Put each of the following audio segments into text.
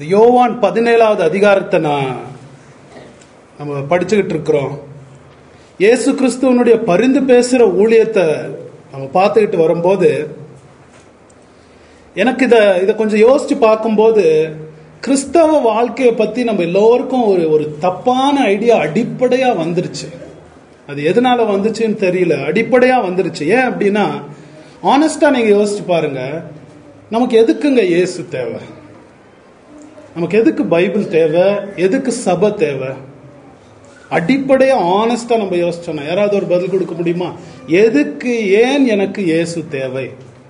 இந்த யோவான் பதினேழாவது அதிகாரத்தை நான் நம்ம படிச்சுக்கிட்டு இருக்கிறோம் இயேசு கிறிஸ்துவனுடைய பரிந்து பேசுற ஊழியத்தை நம்ம பார்த்துக்கிட்டு வரும்போது எனக்கு இத இதை கொஞ்சம் யோசிச்சு பார்க்கும்போது கிறிஸ்தவ வாழ்க்கையை பத்தி நம்ம எல்லோருக்கும் ஒரு ஒரு தப்பான ஐடியா அடிப்படையா வந்துருச்சு அது எதனால வந்துச்சுன்னு தெரியல அடிப்படையா வந்துருச்சு ஏன் அப்படின்னா ஆனஸ்டா நீங்க யோசிச்சு பாருங்க நமக்கு எதுக்குங்க இயேசு தேவை நமக்கு எதுக்கு பைபிள் தேவை எதுக்கு சபை தேவை அடிப்படையா ஆனஸ்டா நம்ம யோசிச்சோம் யாராவது ஒரு பதில் கொடுக்க முடியுமா எதுக்கு ஏன் எனக்கு இயேசு தேவை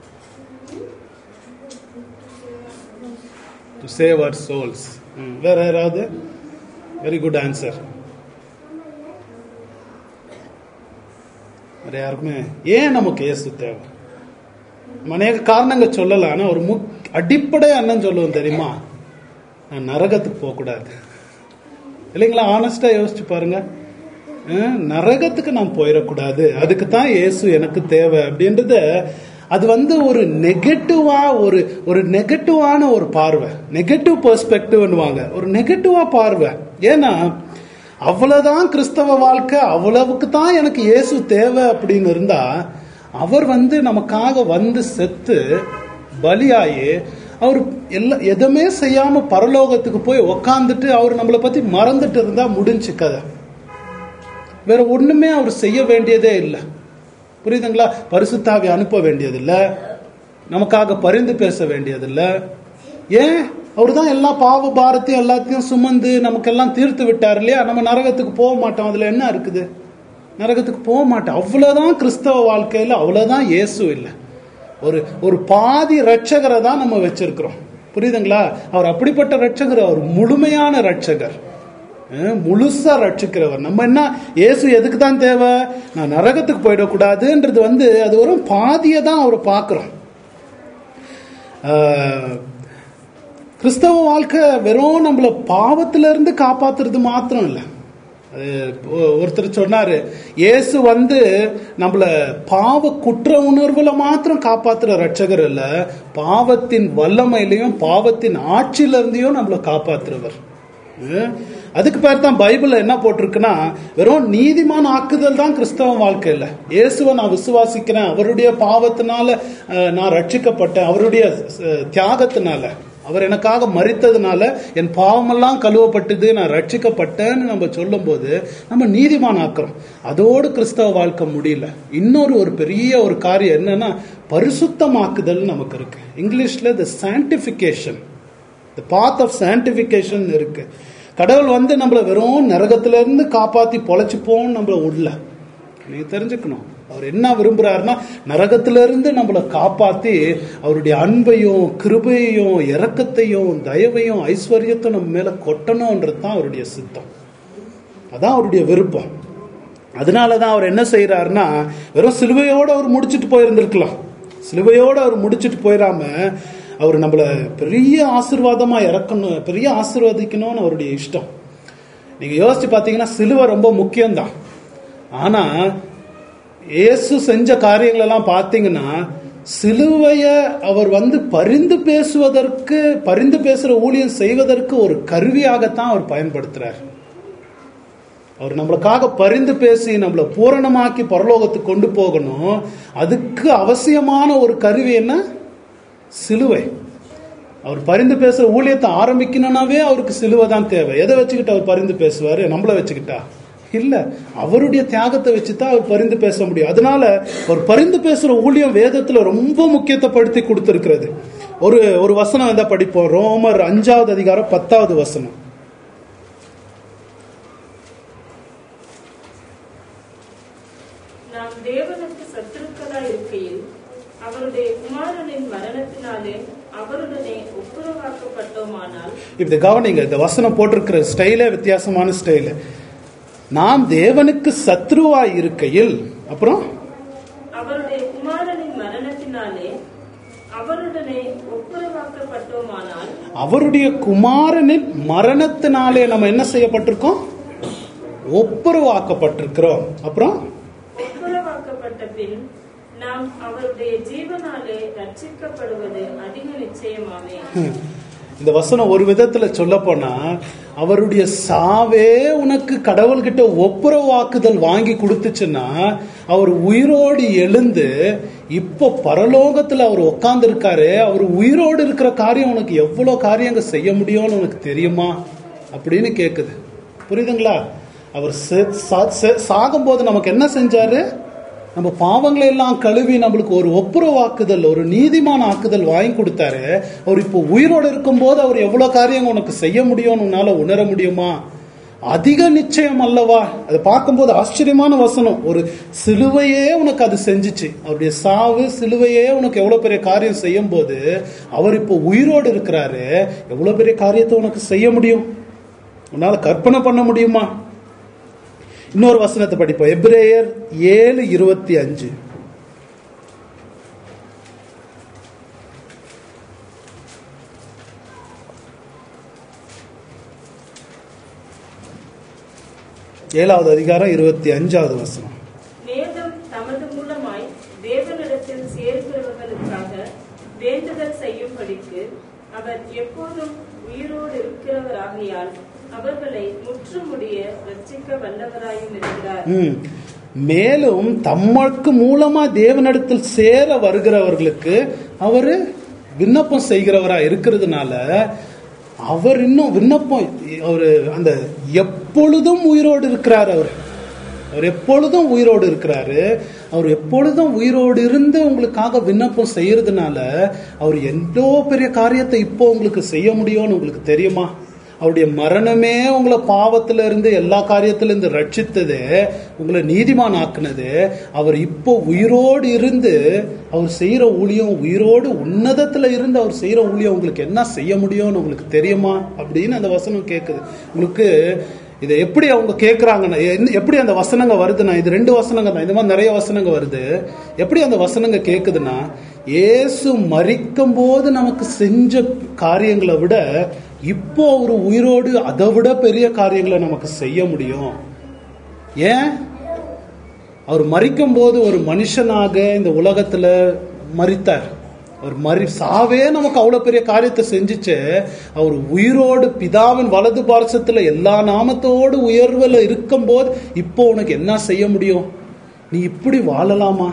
டு சேவ் அவர் சோல்ஸ் வேற யாராவது வெரி குட் ஆன்சர் வேற யாருக்குமே ஏன் நமக்கு இயேசு தேவை நம்ம அநேக காரணங்கள் சொல்லலாம் ஆனா ஒரு முக் அடிப்படை என்னன்னு சொல்லுவோம் தெரியுமா நான் நரகத்துக்கு போகக்கூடாது இல்லைங்களா ஆனஸ்டா யோசிச்சு பாருங்க அஹ், நரகத்துக்கு நான் போயிடக்கூடாது அதுக்கு தான் இயேசு எனக்கு தேவை அப்படின்றத அது வந்து ஒரு நெகட்டிவா ஒரு ஒரு நெகட்டிவான ஒரு பார்வை நெகட்டிவ் பெர்ஸ்பெக்டிவ்னுவாங்க ஒரு நெகட்டிவா பார்வை ஏன்னா அவ்வளவுதான் கிறிஸ்தவ வாழ்க்கை அவ்வளவுக்கு தான் எனக்கு இயேசு தேவை அப்படின்னு இருந்தா அவர் வந்து நமக்காக வந்து செத்து பலியாயி அவர் எல்லா எதுவுமே செய்யாம பரலோகத்துக்கு போய் உக்காந்துட்டு அவர் நம்மளை பத்தி மறந்துட்டு இருந்தா முடிஞ்சு கதை வேற ஒண்ணுமே அவர் செய்ய வேண்டியதே இல்லை புரியுதுங்களா பரிசுத்தாவி அனுப்ப வேண்டியதில்லை நமக்காக பரிந்து பேச வேண்டியதில்லை ஏன் அவர் தான் எல்லா பாவ பாரத்தையும் எல்லாத்தையும் சுமந்து நமக்கெல்லாம் தீர்த்து விட்டார் இல்லையா நம்ம நரகத்துக்கு போக மாட்டோம் அதுல என்ன இருக்குது நரகத்துக்கு போக மாட்டோம் அவ்வளவுதான் கிறிஸ்தவ வாழ்க்கையில அவ்வளவுதான் இயேசு இல்லை ஒரு ஒரு பாதி ரட்சகரை தான் நம்ம வச்சிருக்கிறோம் புரியுதுங்களா அவர் அப்படிப்பட்ட ரட்சகர் அவர் முழுமையான ரட்சகர் அஹ் முழுசா ரட்சிக்கிறவர் நம்ம என்ன இயேசு எதுக்கு தான் தேவை நான் நரகத்துக்கு போயிடக்கூடாதுன்றது வந்து அது ஒரு பாதியை தான் அவர் பார்க்கிறோம் ஆஹ் கிறிஸ்தவ வாழ்க்கை வெறும் நம்மள பாவத்துல இருந்து காப்பாத்துறது மாத்திரம் இல்லை அது ஒ- ஒருத்தர் சொன்னாரு இயேசு வந்து நம்மள பாவ குற்ற உணர்வுல மாத்திரம் காப்பாத்துற ரட்சகர் இல்ல பாவத்தின் வல்லமையிலையும் பாவத்தின் ஆட்சியில இருந்தையும் நம்மள காப்பாத்துறவர் அஹ் அதுக்கு பேர் தான் பைபிள்ல என்ன போட்டிருக்குன்னா வெறும் நீதிமான் ஆக்குதல் தான் கிறிஸ்தவ வாழ்க்கை இல்ல இயேசுவை நான் விசுவாசிக்கிறேன் அவருடைய பாவத்தினால அஹ், நான் ரட்சிக்கப்பட்டேன் அவருடைய அஹ், தியாகத்தினால அவர் எனக்காக மறித்ததுனால என் பாவமெல்லாம் கழுவப்பட்டது நான் ரட்சிக்கப்பட்டேன்னு நம்ம சொல்லும்போது நம்ம நீதிமான் ஆக்குறோம் அதோடு கிறிஸ்தவ வாழ்க்கை முடியல இன்னொரு ஒரு பெரிய ஒரு காரியம் என்னன்னா பரிசுத்தமாக்குதல் நமக்கு இருக்கு இங்கிலீஷ்ல த சான்டிபிகேஷன் த பாத் ஆஃப் சான்டிபிகேஷன் இருக்கு கடவுள் வந்து நம்மளை வெறும் நரகத்துல இருந்து காப்பாத்தி பொழைச்சுப்போன்னு நம்மள விடல நீங்க தெரிஞ்சுக்கணும் அவர் என்ன விரும்புறாருன்னா நரகத்துல இருந்து நம்மளை காப்பாத்தி அவருடைய அன்பையும் கிருபையையும் இரக்கத்தையும் தயவையும் ஐஸ்வர்யத்தையும் நம்ம மேல கொட்டணும்ன்றது தான் அவருடைய சித்தம் அதான் அவருடைய விருப்பம் அதனால தான் அவர் என்ன செய்யறாருன்னா வெறும் சிலுவையோட அவர் முடிச்சிட்டு போயிருந்திருக்கலாம் சிலுவையோட அவர் முடிச்சிட்டு போயிடாம அவர் நம்மள பெரிய ஆசீர்வாதமா இறக்கணும் பெரிய ஆசீர்வதிக்கணும்னு அவருடைய இஷ்டம் நீங்க யோசிச்சு பார்த்தீங்கன்னா சிலுவை ரொம்ப முக்கியம்தான் ஆனா இயேசு செஞ்ச காரியங்கள் எல்லாம் பார்த்தீங்கன்னா சிலுவைய அவர் வந்து பரிந்து பேசுவதற்கு பரிந்து பேசுற ஊழியம் செய்வதற்கு ஒரு கருவியாகத்தான் அவர் பயன்படுத்துறார் அவர் நம்மளுக்காக பரிந்து பேசி நம்மளை பூரணமாக்கி பரலோகத்துக்கு கொண்டு போகணும் அதுக்கு அவசியமான ஒரு கருவி என்ன சிலுவை அவர் பரிந்து பேசுற ஊழியத்தை ஆரம்பிக்கணும்னாவே அவருக்கு சிலுவை தான் தேவை எதை வச்சுக்கிட்டு அவர் பரிந்து பேசுவாரு நம்மள வச்சுக்கிட்டா இல்ல அவருடைய தியாகத்தை வச்சு தான் அவர் பரிந்து பேச முடியும் அதனால அவர் பரிந்து பேசுற ஊழியம் வேதத்துல ரொம்ப முக்கியத்துவப்படுத்தி கொடுத்திருக்கிறது ஒரு ஒரு வசனம் வந்தா படிப்போம் ரோமர் அஞ்சாவது அதிகாரம் பத்தாவது வசனம் நாம் தேவனுக்கு சத்துருக்களாய் இருக்கையில் அவருடைய குமாரனின் மரணத்தினாலே அவருடனே ஒப்புரவாக்கப்பட்டோமானால் இப்படி கவனிங்க இந்த வசனம் போட்டிருக்கிற ஸ்டைலே வித்தியாசமான ஸ்டைலு நாம் தேவனுக்கு சத்ருவாய் இருக்கையில் அப்புறம் அவருடைய குமாரனின் மரணத்தினாலே அவருடனே ஒப்புரவாக்கப்பட்டோமானால் அவருடைய குமாரனின் மரணத்தினாலே நம்ம என்ன செய்யப்பட்டிருக்கோம் ஒப்புரவாக்கப்பட்டிருக்கிறோம் அப்புறம் ஒப்புரவாக்கப்பட்ட பின் நாம் அவருடைய ஜீவனாலே ரட்சிக்கப்படுவது அதிக நிச்சயமாமே இந்த வசனம் ஒரு விதத்துல சொல்ல போனா அவருடைய சாவே உனக்கு கடவுள்கிட்ட ஒப்புரவாக்குதல் வாங்கி கொடுத்துச்சுன்னா அவர் உயிரோடு எழுந்து இப்போ பரலோகத்துல அவர் உட்கார்ந்து இருக்காரு அவர் உயிரோடு இருக்கிற காரியம் உனக்கு எவ்வளவு காரியங்க செய்ய முடியும்னு உனக்கு தெரியுமா அப்படின்னு கேக்குது புரியுதுங்களா அவர் செ- சா- செ- சாகும்போது நமக்கு என்ன செஞ்சாரு நம்ம பாவங்களை எல்லாம் கழுவி நம்மளுக்கு ஒரு ஒப்புரவாக்குதல் ஒரு நீதிமான ஆக்குதல் வாங்கி கொடுத்தாரு அவர் இப்போ உயிரோடு இருக்கும்போது அவர் எவ்வளவு காரியம் உனக்கு செய்ய முடியும்னு உன்னால உணர முடியுமா அதிக நிச்சயம் அல்லவா அதை பார்க்கும்போது ஆச்சரியமான வசனம் ஒரு சிலுவையே உனக்கு அது செஞ்சுச்சு அவருடைய சாவு சிலுவையே உனக்கு எவ்வளவு பெரிய காரியம் செய்யும் போது அவர் இப்போ உயிரோடு இருக்கிறாரு எவ்வளவு பெரிய காரியத்தை உனக்கு செய்ய முடியும் உன்னால கற்பனை பண்ண முடியுமா இன்னொரு வசனத்தை படிப்போம் எபிரேயர் ஏழு இருபத்தி அஞ்சு ஏழாவது அதிகாரம் இருபத்தி அஞ்சாவது வசனம் வேதம் தமது மூலமாய் தேவனிடத்தில் சேர்க்கிறவர்களுக்காக வேண்டுதல் செய்யும்படிக்கு அவர் எப்போதும் உயிரோடு இருக்கிறவராகையால் அவர்களை முற்றுமுடிய ரட்சிக்க வல்லவராயும் இருக்கிறார் ம். மேலும் தம்மக்கு மூலமா தேவனிடத்தில் சேர வருகிறவர்களுக்கு அவரு விண்ணப்பம் செய்கிறவரா இருக்கிறதுனால அவர் இன்னும் விண்ணப்பம் அவரு அந்த எப்பொழுதும் உயிரோடு இருக்கிறார் அவர் அவர் எப்பொழுதும் உயிரோடு இருக்கிறாரு அவர் எப்பொழுதும் உயிரோடு இருந்து உங்களுக்காக விண்ணப்பம் செய்யறதுனால அவர் எவ்வளோ பெரிய காரியத்தை இப்போ உங்களுக்கு செய்ய முடியும்னு உங்களுக்கு தெரியுமா அவருடைய மரணமே உங்களை பாவத்துல இருந்து எல்லா காரியத்துல இருந்து ரட்சித்தது உங்களை நீதிமான் ஆக்குனது அவர் இப்போ உயிரோடு இருந்து அவர் செய்யற ஊழியம் உயிரோடு உன்னதத்துல இருந்து அவர் செய்யற ஊழியம் உங்களுக்கு என்ன செய்ய முடியும்னு உங்களுக்கு தெரியுமா அப்படின்னு அந்த வசனம் கேட்குது உங்களுக்கு இதை எப்படி அவங்க கேட்குறாங்கன்னா எப்படி அந்த வசனங்க வருதுன்னா இது ரெண்டு வசனங்க தான் இந்த மாதிரி நிறைய வசனங்க வருது எப்படி அந்த வசனங்க கேட்குதுன்னா இயேசு மறிக்கும் போது நமக்கு செஞ்ச காரியங்களை விட இப்போ ஒரு உயிரோடு அதை விட பெரிய காரியங்களை நமக்கு செய்ய முடியும் ஏன் அவர் மறிக்கும் போது ஒரு மனுஷனாக இந்த உலகத்துல மறித்தார் அவர் மறி சாவே நமக்கு அவ்வளவு பெரிய காரியத்தை செஞ்சுச்சு அவர் உயிரோடு பிதாவின் வலது பார்சத்துல எல்லா நாமத்தோடு உயர்வுல இருக்கும்போது இப்போ உனக்கு என்ன செய்ய முடியும் நீ இப்படி வாழலாமா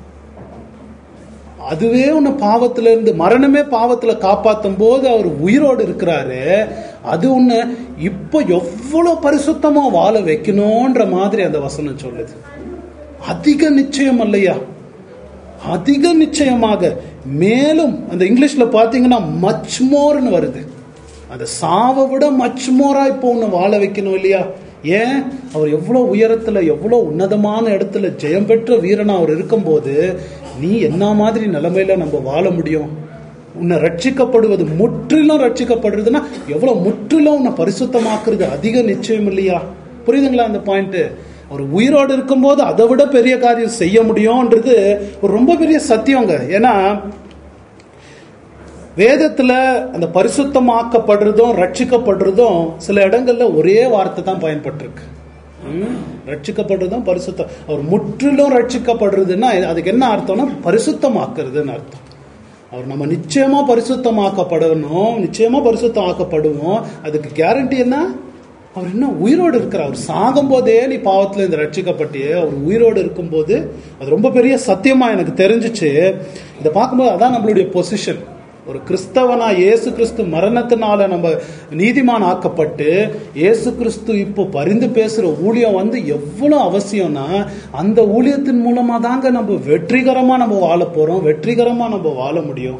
அதுவே உன்னை பாவத்துல இருந்து மரணமே பாவத்துல காப்பாத்தும் போது அவர் உயிரோடு இருக்கிறாரு அது உன்னை இப்போ எவ்வளவு பரிசுத்தமா வாழ வைக்கணும்ன்ற மாதிரி அந்த வசனம் சொல்லுது அதிக நிச்சயம் அல்லையா அதிக நிச்சயமாக மேலும் அந்த இங்கிலீஷ்ல பாத்தீங்கன்னா மச் மோர்னு வருது அந்த சாவை விட மச் மோரா இப்போ உன்னை வாழ வைக்கணும் இல்லையா ஏன் அவர் எவ்வளவு உயரத்துல எவ்வளவு உன்னதமான இடத்துல ஜெயம் பெற்ற வீரனா அவர் இருக்கும்போது நீ என்ன மாதிரி நிலைமையில நம்ம வாழ முடியும் உன்னை ரட்சிக்கப்படுவது முற்றிலும் ரட்சிக்கப்படுறதுன்னா எவ்வளவு முற்றிலும் உன்னை பரிசுத்தமாக்குறது அதிக நிச்சயம் இல்லையா புரியுதுங்களா அந்த பாயிண்ட் அவர் உயிரோடு இருக்கும்போது அதை விட பெரிய காரியம் செய்ய முடியும்ன்றது ஒரு ரொம்ப பெரிய சத்தியங்க ஏன்னா வேதத்துல அந்த பரிசுத்தமாக்கப்படுறதும் ரட்சிக்கப்படுறதும் சில இடங்கள்ல ஒரே வார்த்தை தான் பயன்பட்டிருக்கு ம்? ரட்சிக்கப்படுறதும் பரிசுத்தம் அவர் முற்றிலும் ரட்சிக்கப்படுறதுன்னா அதுக்கு என்ன அர்த்தம்னா பரிசுத்தமாக்குறதுன்னு அர்த்தம் அவர் நம்ம நிச்சயமா பரிசுத்தமாக்கப்படணும் நிச்சயமா பரிசுத்தம் ஆக்கப்படுவோம் அதுக்கு கேரண்டி என்ன அவர் இன்னும் உயிரோடு இருக்கிறார் அவர் சாகும் போதே நீ பாவத்துல இருந்து ரட்சிக்கப்பட்டியே அவர் உயிரோடு இருக்கும்போது அது ரொம்ப பெரிய சத்தியமா எனக்கு தெரிஞ்சிச்சு இதை பார்க்கும்போது அதான் நம்மளுடைய பொசிஷன் ஒரு கிறிஸ்தவனா இயேசு கிறிஸ்து மரணத்தினால நம்ம நீதிமான் ஆக்கப்பட்டு இயேசு கிறிஸ்து இப்போ பரிந்து பேசுற ஊழியம் வந்து எவ்வளவு அவசியம்னா அந்த ஊழியத்தின் மூலமா தாங்க நம்ம வெற்றிகரமா நம்ம வாழ போறோம் வெற்றிகரமா நம்ம வாழ முடியும்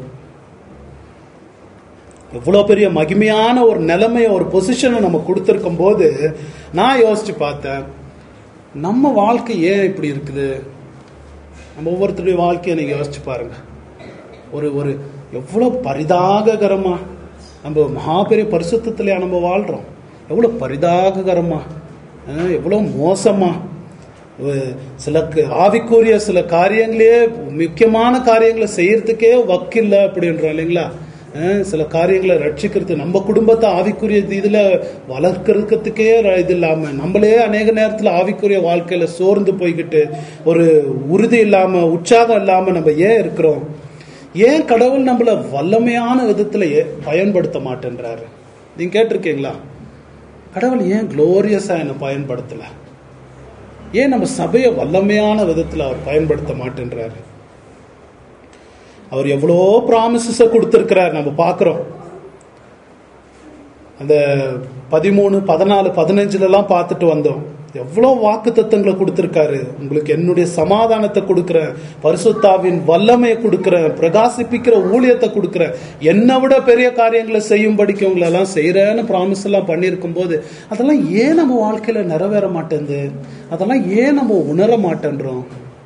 எவ்வளவு பெரிய மகிமையான ஒரு நிலைமைய ஒரு பொசிஷனை நம்ம கொடுத்துருக்கும் போது நான் யோசிச்சு பார்த்தேன் நம்ம வாழ்க்கை ஏன் இப்படி இருக்குது நம்ம ஒவ்வொருத்தருடைய வாழ்க்கையை நீங்க யோசிச்சு பாருங்க ஒரு ஒரு எவ்வளவு பரிதாககரமா நம்ம மகா பெரிய பரிசுத்தத்திலையா நம்ம வாழ்றோம் எவ்வளவு பரிதாககரமா அஹ், எவ்வளவு மோசமா அஹ், சில க- ஆவிக்குரிய சில காரியங்களே முக்கியமான காரியங்களை செய்யறதுக்கே வக்கில்ல அப்படின்றோம் இல்லைங்களா அஹ், சில காரியங்களை ரட்சிக்கிறது நம்ம குடும்பத்தை ஆவிக்குரிய இதுல வளர்க்கறதுக்கே ர- இது இல்லாம நம்மளே அநேக நேரத்துல ஆவிக்குரிய வாழ்க்கையில சோர்ந்து போய்கிட்டு ஒரு உறுதி இல்லாம உற்சாகம் இல்லாம நம்ம ஏன் இருக்கிறோம் ஏன் கடவுள் நம்மள வல்லமையான விதத்துல ஏ- பயன்படுத்த மாட்டேன்றாரு நீங்க கேட்டிருக்கீங்களா கடவுள் ஏன் குளோரியஸா என்னை பயன்படுத்தல ஏன் நம்ம சபையை வல்லமையான விதத்துல அவர் பயன்படுத்த மாட்டேன்றாரு அவர் எவ்வளோ ப்ராமிசஸ கொடுத்திருக்கிறார் நம்ம பார்க்கிறோம் அந்த பதிமூணு பதினாலு பதினஞ்சுல எல்லாம் பார்த்துட்டு வந்தோம் எவ்வளோ வாக்கு தத்துவங்களை கொடுத்திருக்காரு உங்களுக்கு என்னுடைய சமாதானத்தை கொடுக்கிறேன் பரிசுத்தாவின் வல்லமையை கொடுக்கிறேன் பிரகாசிப்பிக்கிற ஊழியத்தை கொடுக்கிறேன் என்னை விட பெரிய காரியங்களை செய்யும்படிக்கு உங்களை எல்லாம் செய்யறேன்னு ப்ராமிஸ் எல்லாம் பண்ணியிருக்கும் போது அதெல்லாம் ஏன் நம்ம வாழ்க்கையில நிறைவேற மாட்டேங்குது அதெல்லாம் ஏன் நம்ம உணர மாட்டேன்றோம்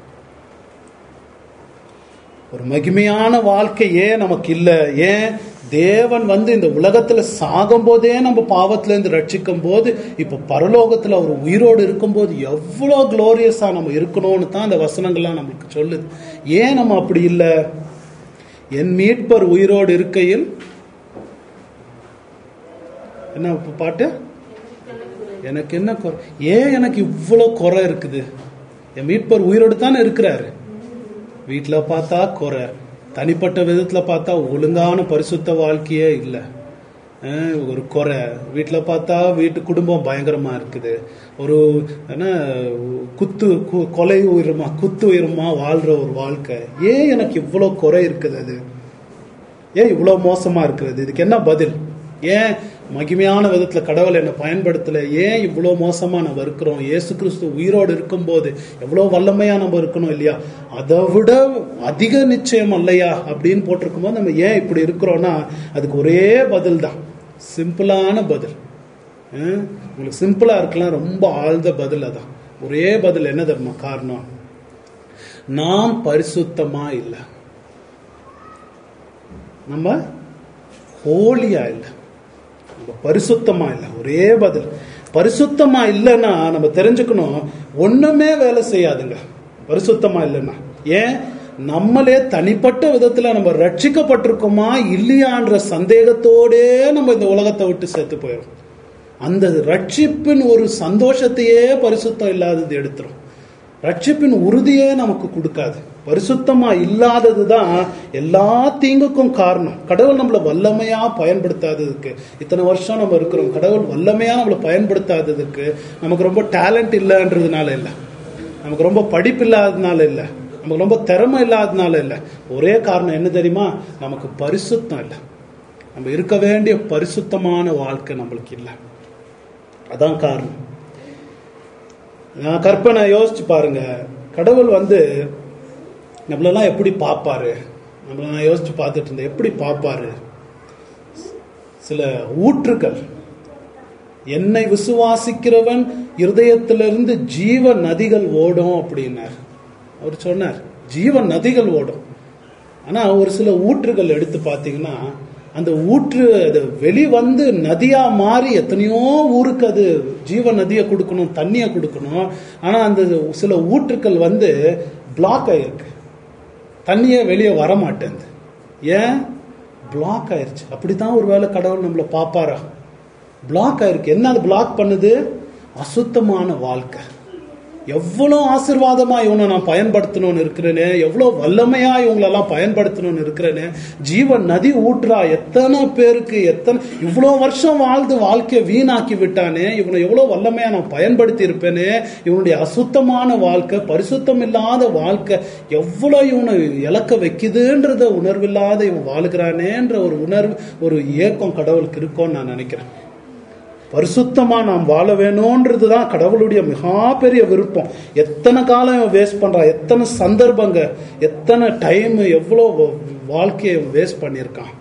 ஒரு மகிமையான வாழ்க்கை ஏன் நமக்கு இல்ல ஏன் தேவன் வந்து இந்த உலகத்துல சாகும் போதே நம்ம பாவத்துல இருந்து ரட்சிக்கும் போது இப்ப பரலோகத்துல அவர் உயிரோடு இருக்கும்போது எவ்வளவு குளோரியஸா நம்ம இருக்கணும்னு தான் அந்த வசனங்கள்லாம் நமக்கு சொல்லுது ஏன் நம்ம அப்படி இல்ல என் மீட்பர் உயிரோடு இருக்கையில் என்ன இப்ப பாட்டு எனக்கு என்ன குறை ஏன் எனக்கு இவ்வளவு குறை இருக்குது என் மீட்பர் உயிரோடு தானே இருக்கிறாரு வீட்டில் பார்த்தா குறை தனிப்பட்ட விதத்தில் பார்த்தா ஒழுங்கான பரிசுத்த வாழ்க்கையே இல்லை அஹ் ஒரு குறை வீட்டில் பார்த்தா வீட்டு குடும்பம் பயங்கரமா இருக்குது ஒரு என்ன குத்து கு- கொலை உயிரமா குத்து உயிரமா வாழ்ற ஒரு வாழ்க்கை ஏன் எனக்கு இவ்வளோ குறை இருக்குது அது ஏன் இவ்வளோ மோசமா இருக்கிறது இதுக்கு என்ன பதில் ஏன் மகிமையான விதத்துல கடவுள் என்னை பயன்படுத்தல ஏன் இவ்வளோ மோசமா நம்ம இருக்கிறோம் இயேசு கிறிஸ்து உயிரோடு இருக்கும்போது எவ்வளோ வல்லமையா நம்ம இருக்கணும் இல்லையா அதை விட அதிக நிச்சயம் அல்லையா அப்படின்னு போட்டிருக்கும்போது நம்ம ஏன் இப்படி இருக்கிறோம்னா அதுக்கு ஒரே பதில் தான் சிம்பிளான பதில் அஹ் உங்களுக்கு சிம்பிளா இருக்கலாம் ரொம்ப ஆழ்ந்த பதில் அதான் ஒரே பதில் என்ன தெரியுமா காரணம் நாம் பரிசுத்தமா இல்லை நம்ம ஹோலியா இல்லை நம்ம பரிசுத்தமா இல்லை ஒரே பதில் பரிசுத்தமா இல்லைன்னா நம்ம தெரிஞ்சுக்கணும் ஒண்ணுமே வேலை செய்யாதுங்க பரிசுத்தமா இல்லைன்னா ஏன் நம்மளே தனிப்பட்ட விதத்துல நம்ம ரட்சிக்கப்பட்டிருக்கோமா இல்லையான்ற சந்தேகத்தோடே நம்ம இந்த உலகத்தை விட்டு செத்து போயிடும் அந்த ரட்சிப்பின் ஒரு சந்தோஷத்தையே பரிசுத்தம் இல்லாதது எடுத்துரும் ரட்சிப்பின் உறுதியே நமக்கு கொடுக்காது பரிசுத்தமா இல்லாதது தான் எல்லா தீங்குக்கும் காரணம் கடவுள் நம்மளை வல்லமையா பயன்படுத்தாததுக்கு இத்தனை வருஷம் நம்ம இருக்கிறோம் கடவுள் வல்லமையா நம்மளை பயன்படுத்தாததுக்கு நமக்கு ரொம்ப டேலண்ட் இல்லைன்றதுனால இல்லை நமக்கு ரொம்ப படிப்பு இல்லாததுனால இல்லை நமக்கு ரொம்ப திறமை இல்லாததுனால இல்லை ஒரே காரணம் என்ன தெரியுமா நமக்கு பரிசுத்தம் இல்லை நம்ம இருக்க வேண்டிய பரிசுத்தமான வாழ்க்கை நம்மளுக்கு இல்லை அதான் காரணம் நான் கற்பனை யோசிச்சு பாருங்க கடவுள் வந்து நம்மளெல்லாம் எப்படி பார்ப்பாரு நம்மள நான் யோசிச்சு பார்த்துட்டு இருந்தேன் எப்படி பார்ப்பாரு சில ஊற்றுக்கள் என்னை விசுவாசிக்கிறவன் இருதயத்திலிருந்து ஜீவ நதிகள் ஓடும் அப்படின்னார் அவர் சொன்னார் ஜீவ நதிகள் ஓடும் ஆனா ஒரு சில ஊற்றுகள் எடுத்து பார்த்தீங்கன்னா அந்த ஊற்று அது வெளி வந்து நதியா மாறி எத்தனையோ ஊருக்கு அது ஜீவ நதியை கொடுக்கணும் தண்ணியை கொடுக்கணும் ஆனா அந்த சில ஊற்றுக்கள் வந்து பிளாக் ஆயிருக்கு தண்ணியே வெளியே வர மாட்டேங்குது ஏன் பிளாக் ஆயிருச்சு அப்படித்தான் ஒருவேளை கடவுள் நம்மளை பாப்பாரா பிளாக் ஆயிருக்கு என்ன அது பிளாக் பண்ணுது அசுத்தமான வாழ்க்கை எவ்வளோ ஆசிர்வாதமா இவனை நான் பயன்படுத்தணும்னு இருக்கிறேனே எவ்வளோ வல்லமையா இவங்களெல்லாம் பயன்படுத்தணும்னு இருக்கிறேனே ஜீவன் நதி ஊற்றுறா எத்தனை பேருக்கு எத்தனை இவ்வளோ வருஷம் வாழ்ந்து வாழ்க்கையை வீணாக்கி விட்டானே இவனை எவ்வளோ வல்லமையா நான் பயன்படுத்தி இருப்பேனே இவனுடைய அசுத்தமான வாழ்க்கை பரிசுத்தம் இல்லாத வாழ்க்கை எவ்வளோ இவனை இழக்க வைக்குதுன்றத உணர்வில்லாத இவன் வாழ்கிறானேன்ற ஒரு உணர்வு ஒரு ஏக்கம் கடவுளுக்கு இருக்கும்னு நான் நினைக்கிறேன் பரிசுத்தமா நாம் வாழ வேணும்ன்றது தான் கடவுளுடைய மிகா பெரிய விருப்பம் எத்தனை காலம் இவன் வேஸ்ட் பண்றான் எத்தனை சந்தர்ப்பங்க எத்தனை டைம் எவ்வளோ வ- வாழ்க்கையை வேஸ்ட் பண்ணியிருக்கான்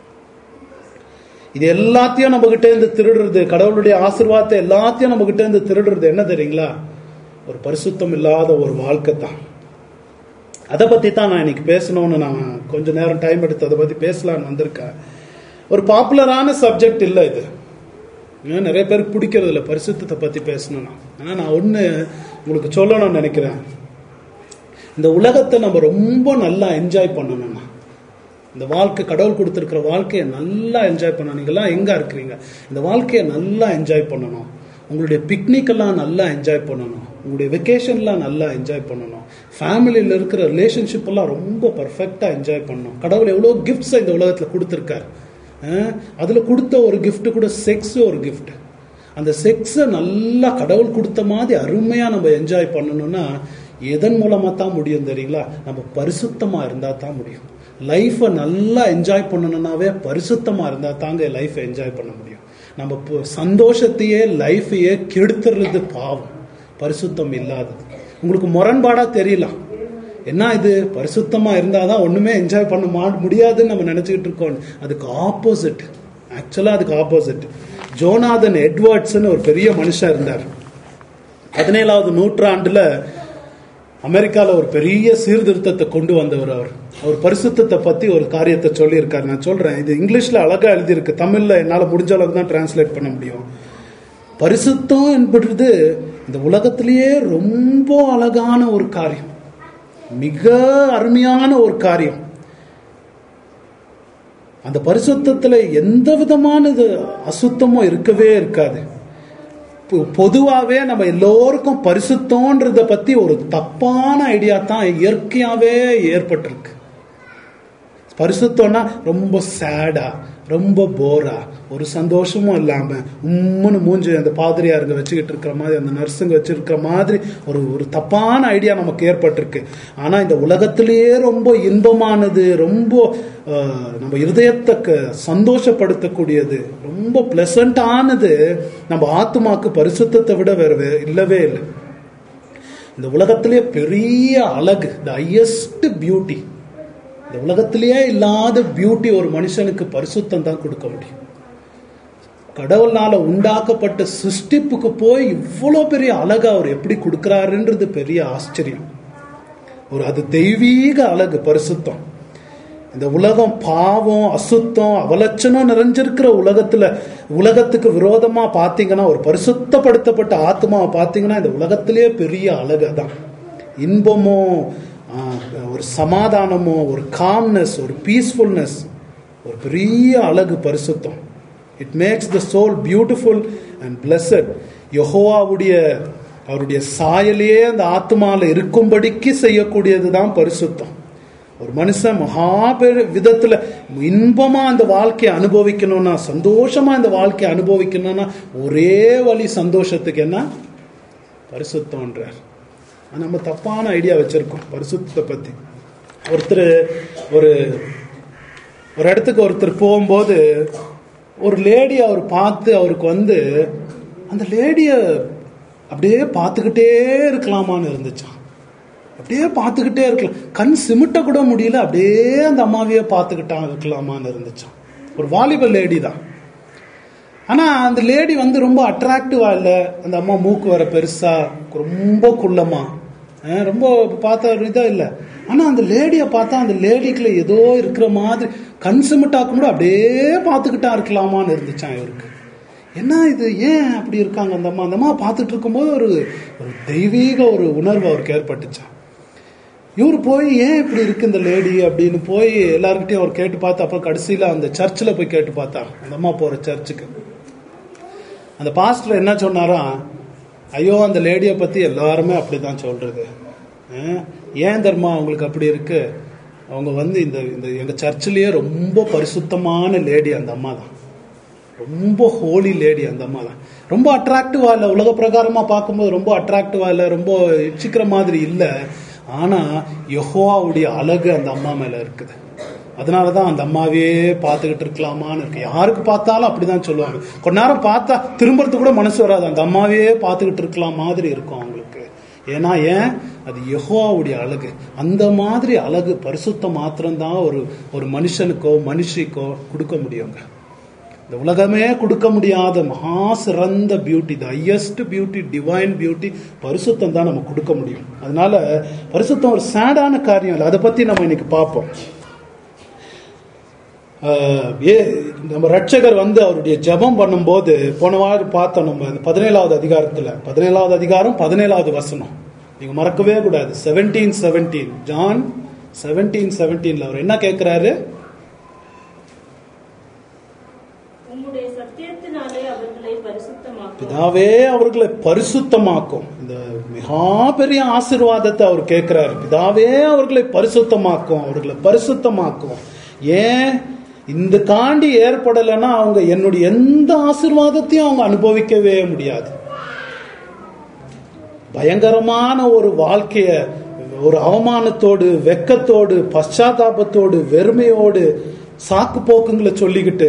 இது எல்லாத்தையும் நம்ம கிட்ட இருந்து திருடுறது கடவுளுடைய ஆசீர்வாதத்தை எல்லாத்தையும் நம்ம கிட்ட இருந்து திருடுறது என்ன தெரியுங்களா ஒரு பரிசுத்தம் இல்லாத ஒரு வாழ்க்கை தான் அதை பத்தி தான் நான் இன்னைக்கு பேசணும்னு நான் கொஞ்ச நேரம் டைம் எடுத்து அதை பத்தி பேசலாம்னு வந்திருக்கேன் ஒரு பாப்புலரான சப்ஜெக்ட் இல்லை இது ஏன் நிறைய பேருக்கு பிடிக்கிறது இல்லை பரிசுத்தத்தை பத்தி பேசணும்னா ஆனா நான் ஒண்ணு உங்களுக்கு சொல்லணும்னு நினைக்கிறேன் இந்த உலகத்தை நம்ம ரொம்ப நல்லா என்ஜாய் பண்ணணும்னா இந்த வாழ்க்கை கடவுள் கொடுத்துருக்கிற வாழ்க்கையை நல்லா என்ஜாய் பண்ணணும் நீங்கெல்லாம் எங்க இருக்கிறீங்க இந்த வாழ்க்கையை நல்லா என்ஜாய் பண்ணணும் உங்களுடைய பிக்னிக் எல்லாம் நல்லா என்ஜாய் பண்ணணும் உங்களுடைய வெக்கேஷன்லாம் நல்லா என்ஜாய் பண்ணணும் ஃபேமிலியில் இருக்கிற ரிலேஷன்ஷிப் எல்லாம் ரொம்ப பர்ஃபெக்டாக என்ஜாய் பண்ணணும் கடவுள் எவ்வளோ கிஃப்ட்ஸை இந்த உலகத்தில் கொடுத்துருக்காரு அதில் கொடுத்த ஒரு gift கூட செக்ஸ் ஒரு gift அந்த செக்ஸை நல்லா கடவுள் கொடுத்த மாதிரி அருமையாக நம்ம என்ஜாய் பண்ணணும்னா எதன் மூலமாக தான் முடியும் தெரியுங்களா நம்ம பரிசுத்தமாக இருந்தால் தான் முடியும் லைஃப்பை நல்லா என்ஜாய் பண்ணணும்னாவே பரிசுத்தமாக இருந்தால் தாங்க லைஃப்பை என்ஜாய் பண்ண முடியும் நம்ம இப்போ சந்தோஷத்தையே லைஃபையே கெடுத்துறது பாவம் பரிசுத்தம் இல்லாதது உங்களுக்கு முரண்பாடாக தெரியலாம் என்ன இது பரிசுத்தமாக இருந்தால் தான் ஒன்றுமே என்ஜாய் பண்ண மா முடியாதுன்னு நம்ம நினச்சிக்கிட்டு இருக்கோம் அதுக்கு ஆப்போசிட் ஆக்சுவலாக அதுக்கு ஆப்போசிட் ஜோனாதன் எட்வர்ட்ஸ்னு ஒரு பெரிய மனுஷன் இருந்தார் பதினேழாவது நூற்றாண்டுல அமெரிக்கால ஒரு பெரிய சீர்திருத்தத்தை கொண்டு வந்தவர் அவர் அவர் பரிசுத்தத்தை பத்தி ஒரு காரியத்தை சொல்லியிருக்காரு நான் சொல்றேன் இது இங்கிலீஷ்ல அழகா எழுதியிருக்கு தமிழ்ல என்னால முடிஞ்ச அளவுக்கு தான் டிரான்ஸ்லேட் பண்ண முடியும் பரிசுத்தம் என்பது இந்த உலகத்திலேயே ரொம்ப அழகான ஒரு காரியம் மிக அருமையான ஒரு காரியம் அந்த பரிசுத்தத்துல எந்த விதமானது அசுத்தமும் இருக்கவே இருக்காது பொ- பொதுவாவே நம்ம எல்லோருக்கும் பரிசுத்தம்ன்றத பத்தி ஒரு தப்பான ஐடியா தான் இயற்கையாவே ஏற்பட்டிருக்கு பரிசுத்தம்னா ரொம்ப சேடா ரொம்ப போரா ஒரு சந்தோஷமும் இல்லாம உம்முன்னு மூஞ்சி அந்த பாதிரியாருங்க வச்சுக்கிட்டு இருக்கிற மாதிரி அந்த நர்ஸுங்க வச்சிருக்கிற மாதிரி ஒரு ஒரு தப்பான ஐடியா நமக்கு ஏற்பட்டிருக்கு ஆனா இந்த உலகத்திலேயே ரொம்ப இன்பமானது ரொம்ப அஹ், நம்ம இருதயத்தை க- சந்தோஷப்படுத்தக்கூடியது ரொம்ப பிளசண்டானது நம்ம ஆத்மாக்கு பரிசுத்தத்தை விட வேற வே- இல்லவே இல்லை இந்த உலகத்திலேயே பெரிய அழகு த ஹையஸ்ட் பியூட்டி இந்த உலகத்திலேயே இல்லாத பியூட்டி ஒரு மனுஷனுக்கு பரிசுத்தம் தான் கொடுக்க முடியும் கடவுள்னால உண்டாக்கப்பட்ட சிருஷ்டிப்புக்கு போய் இவ்வளோ பெரிய அழகு அவர் எப்படி கொடுக்கிறாருன்றது பெரிய ஆச்சரியம் ஒரு அது தெய்வீக அழகு பரிசுத்தம் இந்த உலகம் பாவம் அசுத்தம் அவலட்சணம் நிறைஞ்சிருக்கிற உலகத்துல உலகத்துக்கு விரோதமா பாத்தீங்கன்னா ஒரு பரிசுத்தப்படுத்தப்பட்ட ஆத்மாவை பாத்தீங்கன்னா இந்த உலகத்திலேயே பெரிய அழகு அதான் இன்பமோ ஆஹ், ஒரு சமாதானமோ ஒரு காம்னஸ் ஒரு பீஸ்ஃபுல்னஸ் ஒரு பெரிய அழகு பரிசுத்தம் it makes the soul beautiful and blessed யெகோவாவுடைய அவருடைய சாயலையே அந்த ஆத்மால இருக்கும்படிக்கு செய்யக்கூடியது தான் பரிசுத்தம் ஒரு மனுஷன் மகா பெரு விதத்துல இன்பமா அந்த வாழ்க்கையை அனுபவிக்கணும்னா சந்தோஷமா இந்த வாழ்க்கையை அனுபவிக்கணும்னா ஒரே வழி சந்தோஷத்துக்கு என்ன பரிசுத்தம்ன்றார் ஆனா, நம்ம தப்பான ஐடியா வச்சிருக்கோம் பரிசுத்தத்தை பத்தி ஒருத்தர் ஒரு ஒரு இடத்துக்கு ஒருத்தர் போகும்போது ஒரு லேடி அவர் பார்த்து அவருக்கு வந்து அந்த லேடிய அப்படியே பார்த்துக்கிட்டே இருக்கலாமான்னு இருந்துச்சான் அப்படியே பார்த்துக்கிட்டே இருக்கலாம் கண் சிமிட்ட கூட முடியல அப்படியே அந்த அம்மாவையே பார்த்துக்கிட்டா இருக்கலாமான்னு இருந்துச்சான் ஒரு வாலிப லேடி தான் ஆனா அந்த லேடி வந்து ரொம்ப அட்ராக்டிவா இல்ல அந்த அம்மா மூக்கு வர பெருசா ரொம்ப குள்ளமா அஹ் ரொம்ப பார்த்தா ஒரு இதா இல்ல ஆனா அந்த லேடிய பார்த்தா அந்த லேடிக்குள்ள ஏதோ இருக்கிற மாதிரி கண் சிமிட்டாக்க கூட அப்படியே பார்த்துக்கிட்டா இருக்கலாமான்னு இருந்துச்சான் இவருக்கு என்ன இது ஏன் அப்படி இருக்காங்க அந்த அம்மா அந்த அம்மா பார்த்துட்டு இருக்கும்போது ஒரு ஒரு தெய்வீக ஒரு உணர்வு அவருக்கு ஏற்பட்டுச்சான் இவர் போய் ஏன் இப்படி இருக்கு இந்த லேடி அப்படின்னு போய் எல்லார்கிட்டயும் அவர் கேட்டு பார்த்து அப்புறம் கடைசியில அந்த சர்ச்சில் போய் கேட்டு பார்த்தார் அந்த அம்மா போற சர்ச்சுக்கு அந்த பாஸ்டர் என்ன சொன்னாராம் ஐயோ அந்த லேடியை பத்தி எல்லாருமே அப்படிதான் சொல்றது அஹ், ஏன் தர்மா அவங்களுக்கு அப்படி இருக்கு அவங்க வந்து இந்த இந்த எங்க சர்ச்சிலேயே ரொம்ப பரிசுத்தமான லேடி அந்த அம்மா தான் ரொம்ப ஹோலி லேடி அந்த அம்மா தான் ரொம்ப அட்ராக்டிவா இல்லை உலக பிரகாரமா பார்க்கும்போது ரொம்ப அட்ராக்டிவா இல்லை ரொம்ப இச்சிக்கிற மாதிரி இல்லை ஆனா யெகோவாவுடைய அழகு அந்த அம்மா மேல இருக்குது அதனாலதான் அந்த அம்மாவே பார்த்துக்கிட்டு இருக்கலாமான்னு இருக்கு யாருக்கு பார்த்தாலும் அப்படிதான் சொல்லுவாங்க கொஞ்ச நேரம் பார்த்தா திரும்புறதுக்கு கூட மனசு வராது அந்த அம்மாவே பார்த்துக்கிட்டு இருக்கலாம் மாதிரி இருக்கும் அவங்களுக்கு ஏன்னா ஏன் அது யெகோவாவுடைய அழகு அந்த மாதிரி அழகு பரிசுத்தம் மாத்திரம்தான் ஒரு ஒரு மனுஷனுக்கோ மனுஷிக்கோ கொடுக்க முடியுங்க இந்த உலகமே கொடுக்க முடியாத மகா சிறந்த beauty the highest beauty divine beauty பரிசுத்தம் தான் நம்ம கொடுக்க முடியும் அதனால பரிசுத்தம் ஒரு சேடான காரியம் இல்லை அதை பத்தி நம்ம இன்னைக்கு பார்ப்போம் ஆஹ் ஏ நம்ம ரட்சகர் வந்து அவருடைய ஜெபம் பண்ணும்போது போன வாரம் பார்த்தோம் நம்ம இந்த பதினேழாவது அதிகாரத்துல பதினேழாவது அதிகாரம் பதினேழாவது வசனம் நீங்க மறக்கவே கூடாது செவன்டீன் செவன்டீன் ஜான் செவன்டீன் செவன்டீன்ல அவர் என்ன கேட்கிறாரு உம்முடைய சத்தியத்தினாலே அவர்களை பரிசுத்தமாக்கும் பிதாவே அவர்களை பரிசுத்தமாக்கும் இந்த மிகா பெரிய ஆசீர்வாதத்தை அவர் கேட்கிறார் பிதாவே அவர்களை பரிசுத்தமாக்கும் அவர்களை பரிசுத்தமாக்கும் ஏன் இந்த காண்டி ஏற்படலைன்னா அவங்க என்னுடைய எந்த ஆசீர்வாதத்தையும் அவங்க அனுபவிக்கவே முடியாது பயங்கரமான ஒரு வாழ்க்கைய ஒரு அவமானத்தோடு வெக்கத்தோடு பశ్చాத்தாபத்தோடு வெறுமையோடு சாக்கு போக்குங்களை சொல்லிக்கிட்டு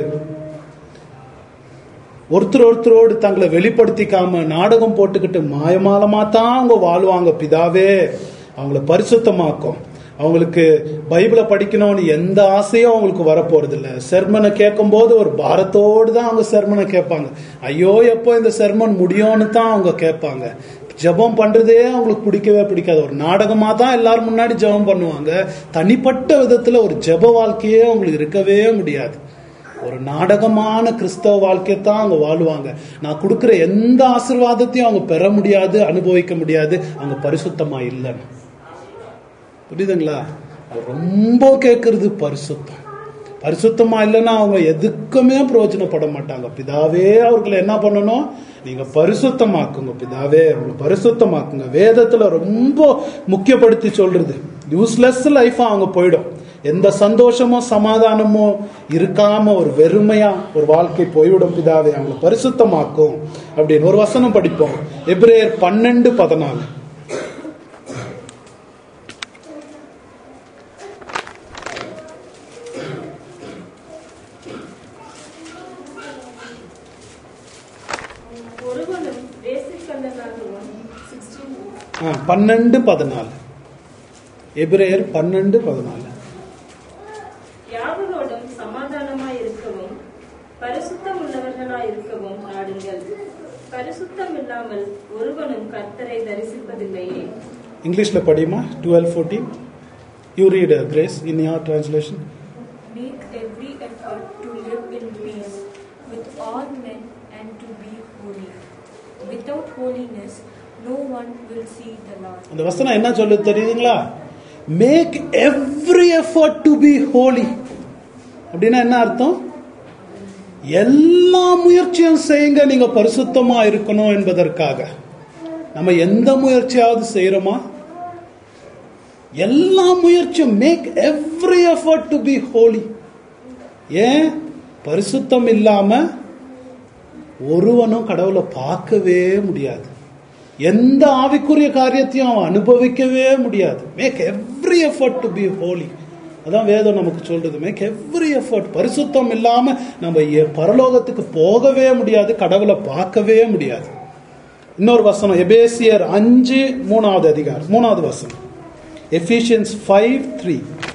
ஒருத்தர் ஒருத்தரோடு தங்களை வெளிப்படுத்திக்காம நாடகம் போட்டுக்கிட்டு மாயமாலமா தான் அவங்க வாழ்வாங்க பிதாவே அவங்கள பரிசுத்தமாக்கும் அவங்களுக்கு பைபிளை படிக்கணும்னு எந்த ஆசையும் அவங்களுக்கு வரப்போறது இல்ல செர்மனை கேட்கும் போது ஒரு பாரத்தோடு தான் அவங்க செர்மனை கேட்பாங்க ஐயோ எப்போ இந்த செர்மன் முடியும்னு தான் அவங்க கேட்பாங்க ஜெபம் பண்றதே அவங்களுக்கு பிடிக்கவே பிடிக்காது ஒரு நாடகமா தான் எல்லாரும் முன்னாடி ஜெபம் பண்ணுவாங்க தனிப்பட்ட விதத்துல ஒரு ஜெப வாழ்க்கையே அவங்களுக்கு இருக்கவே முடியாது ஒரு நாடகமான கிறிஸ்தவ வாழ்க்கையை தான் அவங்க வாழ்வாங்க நான் கொடுக்கிற எந்த ஆசீர்வாதத்தையும் அவங்க பெற முடியாது அனுபவிக்க முடியாது அவங்க பரிசுத்தமா இல்லைன்னு புரியுதுங்களா அவங்க ரொம்ப கேட்கறது பரிசுத்தம் பரிசுத்தமா இல்லைன்னா அவங்க எதுக்குமே பிரயோஜனப்பட மாட்டாங்க பிதாவே அவர்களை என்ன பண்ணணும் நீங்க பரிசுத்தமாக்குங்க பிதாவே அவங்களை பரிசுத்தமாக்குங்க வேதத்துல ரொம்ப முக்கியப்படுத்தி சொல்றது யூஸ்லெஸ் லைஃபா அவங்க போயிடும் எந்த சந்தோஷமோ சமாதானமோ இருக்காம ஒரு வெறுமையா ஒரு வாழ்க்கை போய்விடும் பிதாவே அவங்களை பரிசுத்தமாக்கும் அப்படின்னு ஒரு வசனம் படிப்போம் எப்ரேயர் பன்னெண்டு பதினாலு ஒருவனும் வேசிக்கல்லனாகவும் சிக்ஸ்டீன் ஆ, பன்னெண்டு பதினாலு எபிரேயர் பன்னெண்டு பதினாலு யாவரோடும் சமாதானமாய் இருக்கவும் பரிசுத்தம் உள்ளவர்களாய் இருக்கவும் நாடுங்கள் பரிசுத்தம் இல்லாமல் ஒருவனும் கர்த்தரை தரிசிப்பதில்லையே இங்கிலீஷ்ல படியுமா twelve fourteen you read Grace in your translation Make every effort to live in peace with all men and to be holy. Without holiness, no one will see the Lord. அந்த வசனம் என்ன சொல்லுது தெரியுதுங்களா make every effort to be holy அப்படின்னா என்ன அர்த்தம் எல்லா முயற்சியும் செய்யுங்க நீங்க பரிசுத்தமா இருக்கணும் என்பதற்காக நம்ம எந்த முயற்சியாவது செய்யறோமா எல்லா முயற்சியும் make every effort to be holy ஏன் பரிசுத்தம் இல்லாம ஒருவனும் கடவுளை பார்க்கவே முடியாது எந்த ஆவிக்குரிய காரியத்தையும் அவன் அனுபவிக்கவே முடியாது make every effort to be holy அதான் வேதம் நமக்கு சொல்றது மேக் எவ்ரி எஃபர்ட் பரிசுத்தம் இல்லாம நம்ம எ- பரலோகத்துக்கு போகவே முடியாது கடவுளை பார்க்கவே முடியாது இன்னொரு வசனம் எபேசியர் அஞ்சு மூணாவது அதிகாரம் மூணாவது வசனம் எஃபிஷியன்ஸ் ஃபைவ் த்ரீ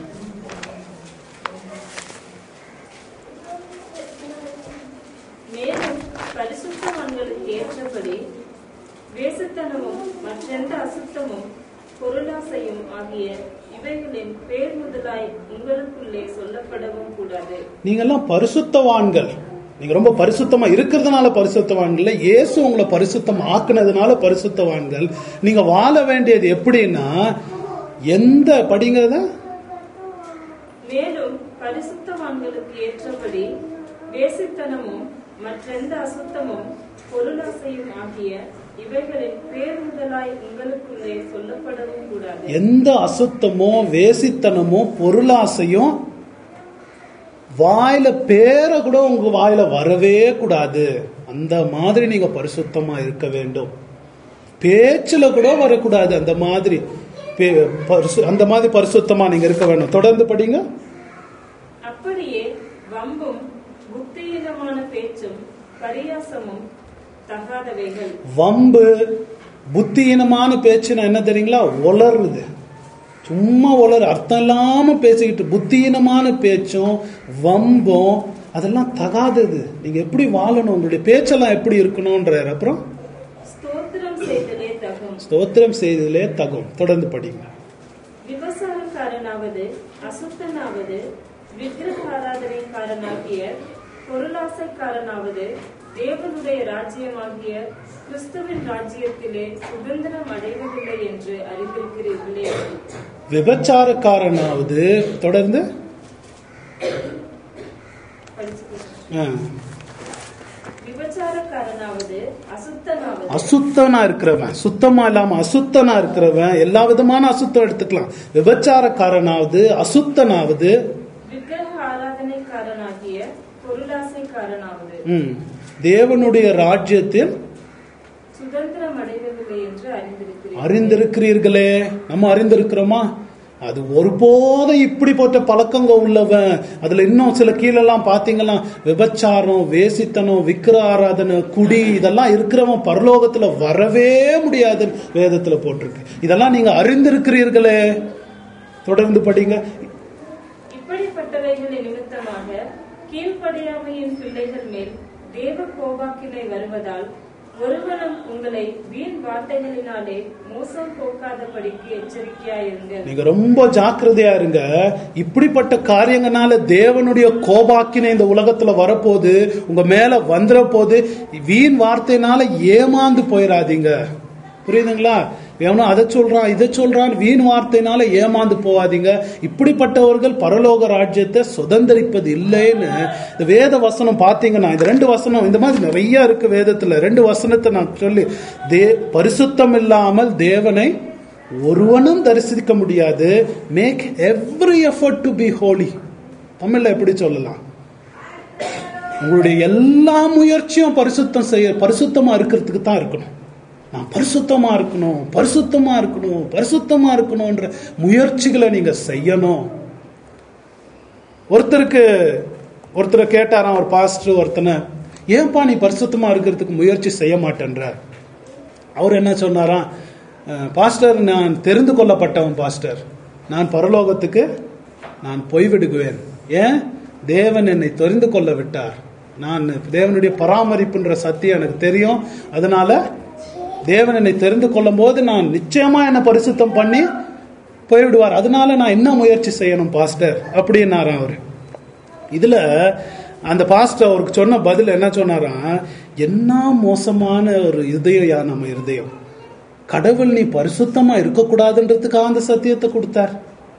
மேலும் பரிசுத்தவான்களுக்கு ஏற்றபடி வேசுத்தனமும் மற்றெந்த அசுத்தமும் பொருளாசையும் ஆகிய இவைகளின் பேர் முதலாய் உங்களுக்குள்ளே சொல்லப்படவும் கூடாது நீங்கெல்லாம் பரிசுத்தவான்கள் நீங்க ரொம்ப பரிசுத்தமா இருக்கிறதுனால பரிசுத்தவான்கள் இயேசு உங்களை பரிசுத்தம் ஆக்குனதுனால பரிசுத்தவான்கள் நீங்க வாழ வேண்டியது எப்படின்னா எந்த படிங்கிறத மேலும் பரிசுத்தவான்களுக்கு ஏற்றபடி வேசித்தனமும் மற்றெந்த அசுத்தமும் பொருளாசையும் ஆகிய இவைகளின் பேர் முதலாய் உங்களுக்குள்ளே சொல்லப்படவும் கூடாது எந்த அசுத்தமோ வேசித்தனமோ பொருளாசையும் வாயில பேர கூட உங்க வாயில வரவே கூடாது அந்த மாதிரி நீங்க பரிசுத்தமா இருக்க வேண்டும் பேச்சுல கூட வரக்கூடாது அந்த மாதிரி பே- பரிசு- அந்த மாதிரி பரிசுத்தமா நீங்க இருக்க வேண்டும் தொடர்ந்து படிங்க அப்படியே வம்பும் புத்தியீனமான பேச்சும் பரியாசமும் தகாதவைகள் வம்பு புத்தியீனமான பேச்சுன்னா என்ன தெரியுங்களா உளறுது சும்மா உளறு அர்த்தம் இல்லாம பேசிக்கிட்டு புத்தியீனமான பேச்சும் வம்பும் அதெல்லாம் தகாதது நீங்க எப்படி வாழணும் உங்களுடைய பேச்செல்லாம் எப்படி இருக்கணும்ன்றார் அப்புறம் ஸ்தோத்திரம் செய்தலே தகும் ஸ்தோத்திரம் செய்ததிலே தகும் தொடர்ந்து படிங்க விபசாரக்காரனாவது அசுத்தனாவது விக்கிரக ஆராதனைக்காரனாகிய பொருளாசைக்காரனாவது தேவனுடைய ராஜ்யமாகிய கிறிஸ்துவின் ராஜ்யத்திலே சுதந்திரம் அடைவதில்லை என்று அறிந்திருக்கிறீர்களே விபச்சாரக்காரனாவது தொடர்ந்து படிச்சுக்கோங்க. ஆ. விபச்சாரக்காரனாவது அசுத்தனாவது அசுத்தனா இருக்கிறவன் சுத்தமா இல்லாம அசுத்தனா இருக்கிறவன் எல்லா விதமான அசுத்தம் எடுத்துக்கலாம் விபச்சாரக்காரனாவது அசுத்தனாவது விக்கிரக ஆராதனைக்காரனாகிய பொருளாசைக்காரனாவது ம், தேவனுடைய ராஜ்யத்தில் சுதந்திரம் அடைவதில்லை என்று அறிந்திருக்கிறேன் அறிந்திருக்கிறீர்களே நம்ம அறிந்திருக்கிறோமா அது ஒருபோதும் இப்படி போட்ட பழக்கங்க உள்ளவன் அதுல இன்னும் சில கீழெல்லாம் பாத்தீங்கன்னா விபச்சாரம் வேசித்தனம் விக்கிர ஆராதனை குடி இதெல்லாம் இருக்கிறவன் பரலோகத்துல வரவே முடியாதுன்னு வேதத்துல போட்டிருக்கு இதெல்லாம் நீங்க அறிந்திருக்கிறீர்களே தொடர்ந்து படிங்க இப்படிப்பட்டவைகளின் நிமித்தமாக கீழ்ப்படியாமையின் பிள்ளைகள் மேல் தேவ கோபாக்கினை வருவதால் ஒருவனும் உங்களை வீண் வார்த்தைகளினாலே மோசம் போக்காதபடிக்கு எச்சரிக்கையாயிருங்கள் நீங்க ரொம்ப ஜாக்கிரதையா இருங்க இப்படிப்பட்ட காரியங்கனால தேவனுடைய கோபாக்கினை இந்த உலகத்துல வரப்போது உங்க மேல வந்துற போது வீண் வார்த்தையினால ஏமாந்து போயிடாதீங்க புரியுதுங்களா எவனோ அதை சொல்றான் இதை சொல்றான் வீண் வார்த்தையினால ஏமாந்து போகாதீங்க இப்படிப்பட்டவர்கள் பரலோக ராஜ்யத்தை சுதந்திரிப்பது இல்லைன்னு இந்த வேத வசனம் பாத்தீங்கன்னா இந்த ரெண்டு வசனம் இந்த மாதிரி நிறைய இருக்கு வேதத்துல ரெண்டு வசனத்தை நான் சொல்லி தே பரிசுத்தம் இல்லாமல் தேவனை ஒருவனும் தரிசிக்க முடியாது make every effort to be holy தமிழ்ல எப்படி சொல்லலாம் உங்களுடைய எல்லா முயற்சியும் பரிசுத்தம் செய்ய பரிசுத்தமா இருக்கிறதுக்கு தான் இருக்கணும் நான் பரிசுத்தமா இருக்கணும் பரிசுத்தமா இருக்கணும் பரிசுத்தமா இருக்கணும்ன்ற முயற்சிகளை நீங்க செய்யணும் ஒருத்தருக்கு ஒருத்தரை கேட்டாராம் ஒரு பாஸ்டர் ஒருத்தனை ஏன்பா நீ பரிசுத்தமா இருக்கிறதுக்கு முயற்சி செய்ய மாட்டேன்ற அவர் என்ன சொன்னாராம் "அஹ், பாஸ்டர் நான் தெரிந்து கொள்ளப்பட்டவன் பாஸ்டர் நான் பரலோகத்துக்கு நான் போய்விடுகுவேன் ஏன் தேவன் என்னை தெரிந்து கொள்ள விட்டார் நான் தேவனுடைய பராமரிப்புன்ற சத்தியம் எனக்கு தெரியும் அதனால தேவன் என்னை தெரிந்து கொள்ளும் போது நான் நிச்சயமா என்னை பரிசுத்தம் பண்ணி போய்விடுவார் அதனால நான் என்ன முயற்சி செய்யணும் பாஸ்டர் அப்படின்னாராம் அவரு இதுல அந்த பாஸ்டர் அவருக்கு சொன்ன பதில் என்ன சொன்னாராம் என்ன மோசமான ஒரு இருதயம் நம்ம இருதயம் கடவுள் நீ பரிசுத்தமா இருக்கக்கூடாதுன்றதுக்காக அந்த சத்தியத்தை கொடுத்தார்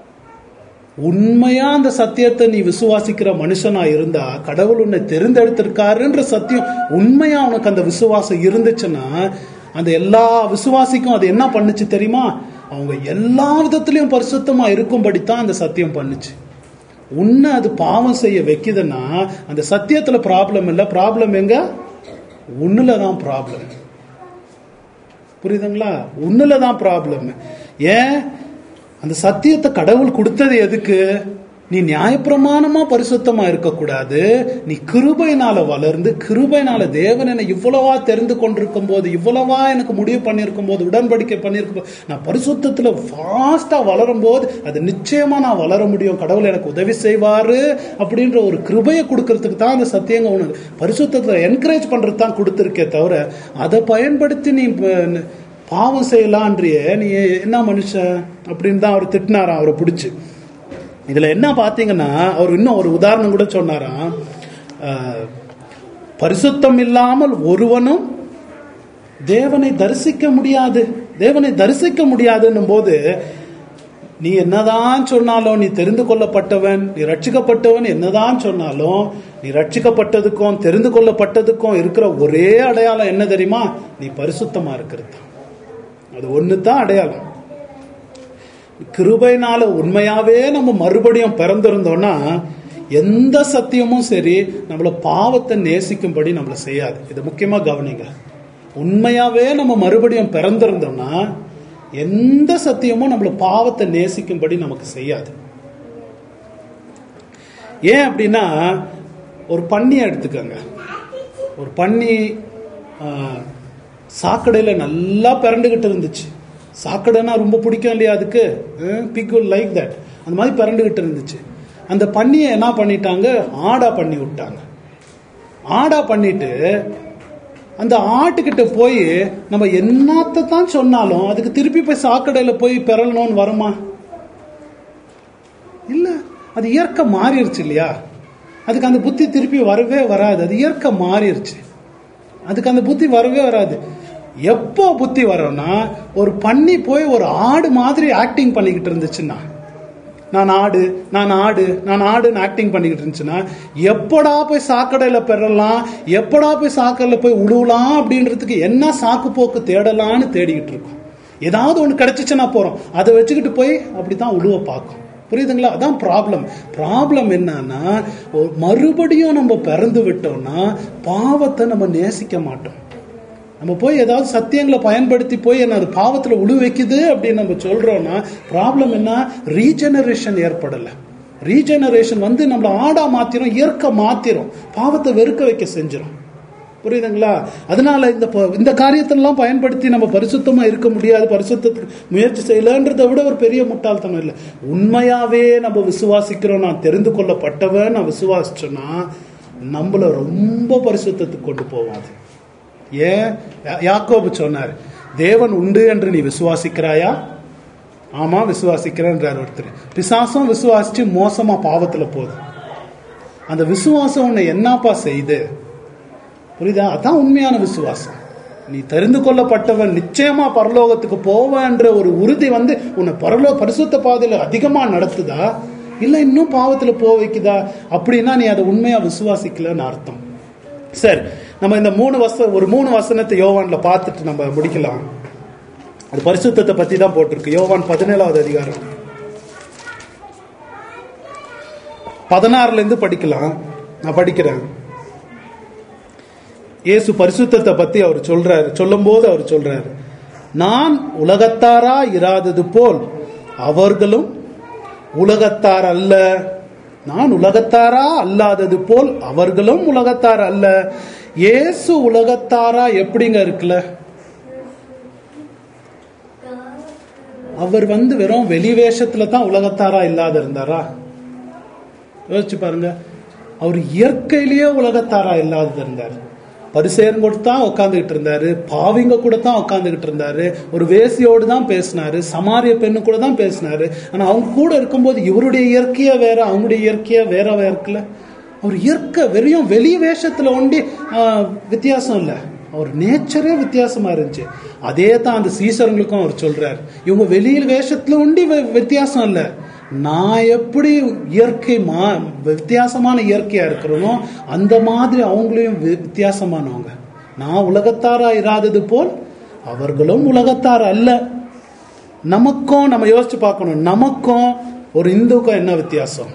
உண்மையா அந்த சத்தியத்தை நீ விசுவாசிக்கிற மனுஷனா இருந்தா கடவுள் உன்னை தெரிந்தெடுத்திருக்காருன்ற சத்தியம் உண்மையா உனக்கு அந்த விசுவாசம் இருந்துச்சுன்னா அந்த எல்லா விசுவாசிக்கும் அது என்ன பண்ணுச்சு தெரியுமா அவங்க எல்லா விதத்திலையும் பரிசுத்தமா இருக்கும்படித்தான் அந்த சத்தியம் பண்ணுச்சு உன்னை அது பாவம் செய்ய வைக்குதுன்னா அந்த சத்தியத்துல ப்ராப்ளம் இல்லை ப்ராப்ளம் எங்க உன்னுல தான் ப்ராப்ளம் புரியுதுங்களா உன்னுல தான் ப்ராப்ளம் ஏன் அந்த சத்தியத்தை கடவுள் கொடுத்தது எதுக்கு நீ நியாயப்பிரமாணமா பரிசுத்தமா இருக்கக்கூடாது நீ கிருபையினால வளர்ந்து கிருபையினால தேவன் என்னை இவ்வளவா தெரிந்து கொண்டிருக்கும் போது இவ்வளவா எனக்கு முடிவு பண்ணியிருக்கும் போது உடன்படிக்கை பண்ணியிருக்கும் போது நான் பரிசுத்தத்துல ஃபாஸ்டா வளரும் போது அது நிச்சயமா நான் வளர முடியும் கடவுள் எனக்கு உதவி செய்வாரு அப்படின்ற ஒரு கிருபையை கொடுக்கறதுக்கு தான் அந்த சத்தியங்க உனக்கு பரிசுத்தத்துல என்கரேஜ் பண்றது தான் கொடுத்துருக்கே தவிர அதை பயன்படுத்தி நீ ப- பாவம் செய்யலான்றிய நீ என்ன மனுஷன் அப்படின்னு தான் அவர் திட்டினாராம் அவரை பிடிச்சி இதுல என்ன பாத்தீங்கன்னா அவர் இன்னும் ஒரு உதாரணம் கூட சொன்னாராம் அஹ், பரிசுத்தம் இல்லாமல் ஒருவனும் தேவனை தரிசிக்க முடியாது தேவனை தரிசிக்க முடியாதுன்னும் போது நீ என்னதான் சொன்னாலும் நீ தெரிந்து கொள்ளப்பட்டவன் நீ ரட்சிக்கப்பட்டவன் என்னதான் சொன்னாலும் நீ ரட்சிக்கப்பட்டதுக்கும் தெரிந்து கொள்ளப்பட்டதுக்கும் இருக்கிற ஒரே அடையாளம் என்ன தெரியுமா நீ பரிசுத்தமா இருக்கிறது தான். அது ஒன்று தான் அடையாளம் கிருபைனால உண்மையாவே நம்ம மறுபடியும் பிறந்திருந்தோம்னா எந்த சத்தியமும் சரி நம்மள பாவத்தை நேசிக்கும்படி நம்மள செய்யாது இது முக்கியமா கவனிங்க உண்மையாவே நம்ம மறுபடியும் பிறந்திருந்தோம்னா எந்த சத்தியமும் நம்மள பாவத்தை நேசிக்கும்படி நமக்கு செய்யாது ஏன் அப்படின்னா ஒரு பன்னியை எடுத்துக்கோங்க ஒரு பன்னி ஆஹ், சாக்கடையில நல்லா பிறண்டுகிட்டு இருந்துச்சு சாக்கடைன்னா ரொம்ப பிடிக்கும் இல்லையா அதுக்கு பிக் லைக் தட் அந்த மாதிரி பிறண்டுகிட்டு இருந்துச்சு அந்த பன்னியை என்ன பண்ணிட்டாங்க ஆடா பண்ணி விட்டாங்க ஆடா பண்ணிட்டு அந்த ஆட்டுக்கிட்ட போய் நம்ம என்னத்தை தான் சொன்னாலும் அதுக்கு திருப்பி போய் சாக்கடையில போய் பிறலணும்னு வருமா இல்ல அது இயற்கை மாறிடுச்சு இல்லையா அதுக்கு அந்த புத்தி திருப்பி வரவே வராது அது இயற்கை மாறிடுச்சு அதுக்கு அந்த புத்தி வரவே வராது எப்போ புத்தி வரும்னா ஒரு பண்ணி போய் ஒரு ஆடு மாதிரி ஆக்டிங் பண்ணிக்கிட்டு இருந்துச்சுன்னா நான் ஆடு நான் ஆடு நான் ஆடுன்னு ஆக்டிங் பண்ணிக்கிட்டு இருந்துச்சுன்னா எப்படா போய் சாக்கடையில பெறலாம் எப்படா போய் சாக்கடையில போய் உழுவலாம் அப்படின்றதுக்கு என்ன சாக்கு போக்கு தேடலான்னு தேடிக்கிட்டு இருக்கோம் ஏதாவது ஒன்று கிடைச்சிச்சுன்னா போறோம் அதை வச்சுக்கிட்டு போய் அப்படித்தான் உழுவ பார்க்கும் புரியுதுங்களா அதான் ப்ராப்ளம் ப்ராப்ளம் என்னன்னா ஒரு மறுபடியும் நம்ம பிறந்து விட்டோம்னா பாவத்தை நம்ம நேசிக்க மாட்டோம் நம்ம போய் ஏதாவது சத்தியங்களை பயன்படுத்தி போய் என்ன அது பாவத்தில் உழு வைக்குது அப்படின்னு நம்ம சொல்றோம்னா ப்ராப்ளம் என்ன ரீஜெனரேஷன் ஏற்படலை ரீஜெனரேஷன் வந்து நம்மளை ஆடா மாத்திரும் இயற்கை மாத்திரும் பாவத்தை வெறுக்க வைக்க செஞ்சிடும் புரியுதுங்களா அதனால இந்த ப- இந்த காரியத்தெல்லாம் பயன்படுத்தி நம்ம பரிசுத்தமா இருக்க முடியாது பரிசுத்தத்துக்கு முயற்சி செய்யலன்றதை விட ஒரு பெரிய முட்டாள்தனம் இல்லை உண்மையாவே நம்ம விசுவாசிக்கிறோம் நான் தெரிந்து கொள்ளப்பட்டவன் நான் விசுவாசிச்சோன்னா நம்மள ரொம்ப பரிசுத்தத்துக்கு கொண்டு போவோம் அது ஏன் யா- யாக்கோபு சொன்னார் தேவன் உண்டு என்று நீ விசுவாசிக்கிறாயா ஆமா விசுவாசிக்கிறேன்றார் ஒருத்தர் பிசாசும் விசுவாசிச்சு மோசமா பாவத்துல போகுது அந்த விசுவாசம் உன்னை என்னப்பா செய்து புரியுதா அதான் உண்மையான விசுவாசம் நீ தெரிந்து கொள்ளப்பட்டவன் நிச்சயமா பரலோகத்துக்கு போவன்ற ஒரு உறுதி வந்து உன்னை பரலோ பரிசுத்த பாதையில அதிகமா நடத்துதா இல்ல இன்னும் பாவத்துல போக வைக்குதா அப்படின்னா நீ அதை உண்மையா விசுவாசிக்கலன்னு அர்த்தம் சரி நம்ம இந்த மூணு வச ஒரு மூணு வசனத்தை யோவான்ல பார்த்துட்டு நம்ம முடிக்கலாம் அது பரிசுத்தத்தை பத்தி தான் போட்டிருக்கு யோவான் பதினேழாவது அதிகாரம் பதினாறுல இருந்து படிக்கலாம் நான் படிக்கிறேன் இயேசு பரிசுத்தத்தை பத்தி அவர் சொல்றாரு சொல்லும்போது அவர் சொல்றாரு நான் உலகத்தாரா இராதது போல் அவர்களும் உலகத்தார் அல்ல நான் உலகத்தாரா அல்லாதது போல் அவர்களும் உலகத்தார் அல்ல இயேசு உலகத்தாரா எப்படிங்க இருக்குல்ல அவர் வந்து வெறும் வெளி வேஷத்துல தான் உலகத்தாரா இல்லாத இருந்தாரா யோசிச்சு பாருங்க அவர் இயற்கையிலேயே உலகத்தாரா இல்லாத இருந்தார் பரிசேரன் கூட தான் உட்காந்துக்கிட்டு இருந்தாரு பாவிங்க கூட தான் உட்காந்துக்கிட்டு இருந்தாரு ஒரு வேசியோடு தான் பேசினாரு சமாரிய பெண்ணு கூட தான் பேசினாரு ஆனா அவங்க கூட இருக்கும்போது இவருடைய இயற்கையா வேற அவங்களுடைய இயற்கையா வேற வேற இருக்குல்ல அவர் இயற்கை வெறியும் வெளி வேஷத்துல ஒண்டி ஆஹ், வித்தியாசம் இல்லை அவர் நேச்சரே வித்தியாசமா இருந்துச்சு அதே தான் அந்த சீசருங்களுக்கும் அவர் சொல்றாரு இவங்க வெளியில் வேஷத்துல உண்டி வி- வித்தியாசம் இல்லை நான் எப்படி இயற்கை மா வித்தியாசமான இயற்கையா இருக்கிறனோ அந்த மாதிரி அவங்களையும் வி- வித்தியாசமானவங்க நான் உலகத்தாரா இராதது போல் அவர்களும் உலகத்தார் அல்ல நமக்கும் நம்ம யோசிச்சு பார்க்கணும் நமக்கும் ஒரு இந்துக்கும் என்ன வித்தியாசம்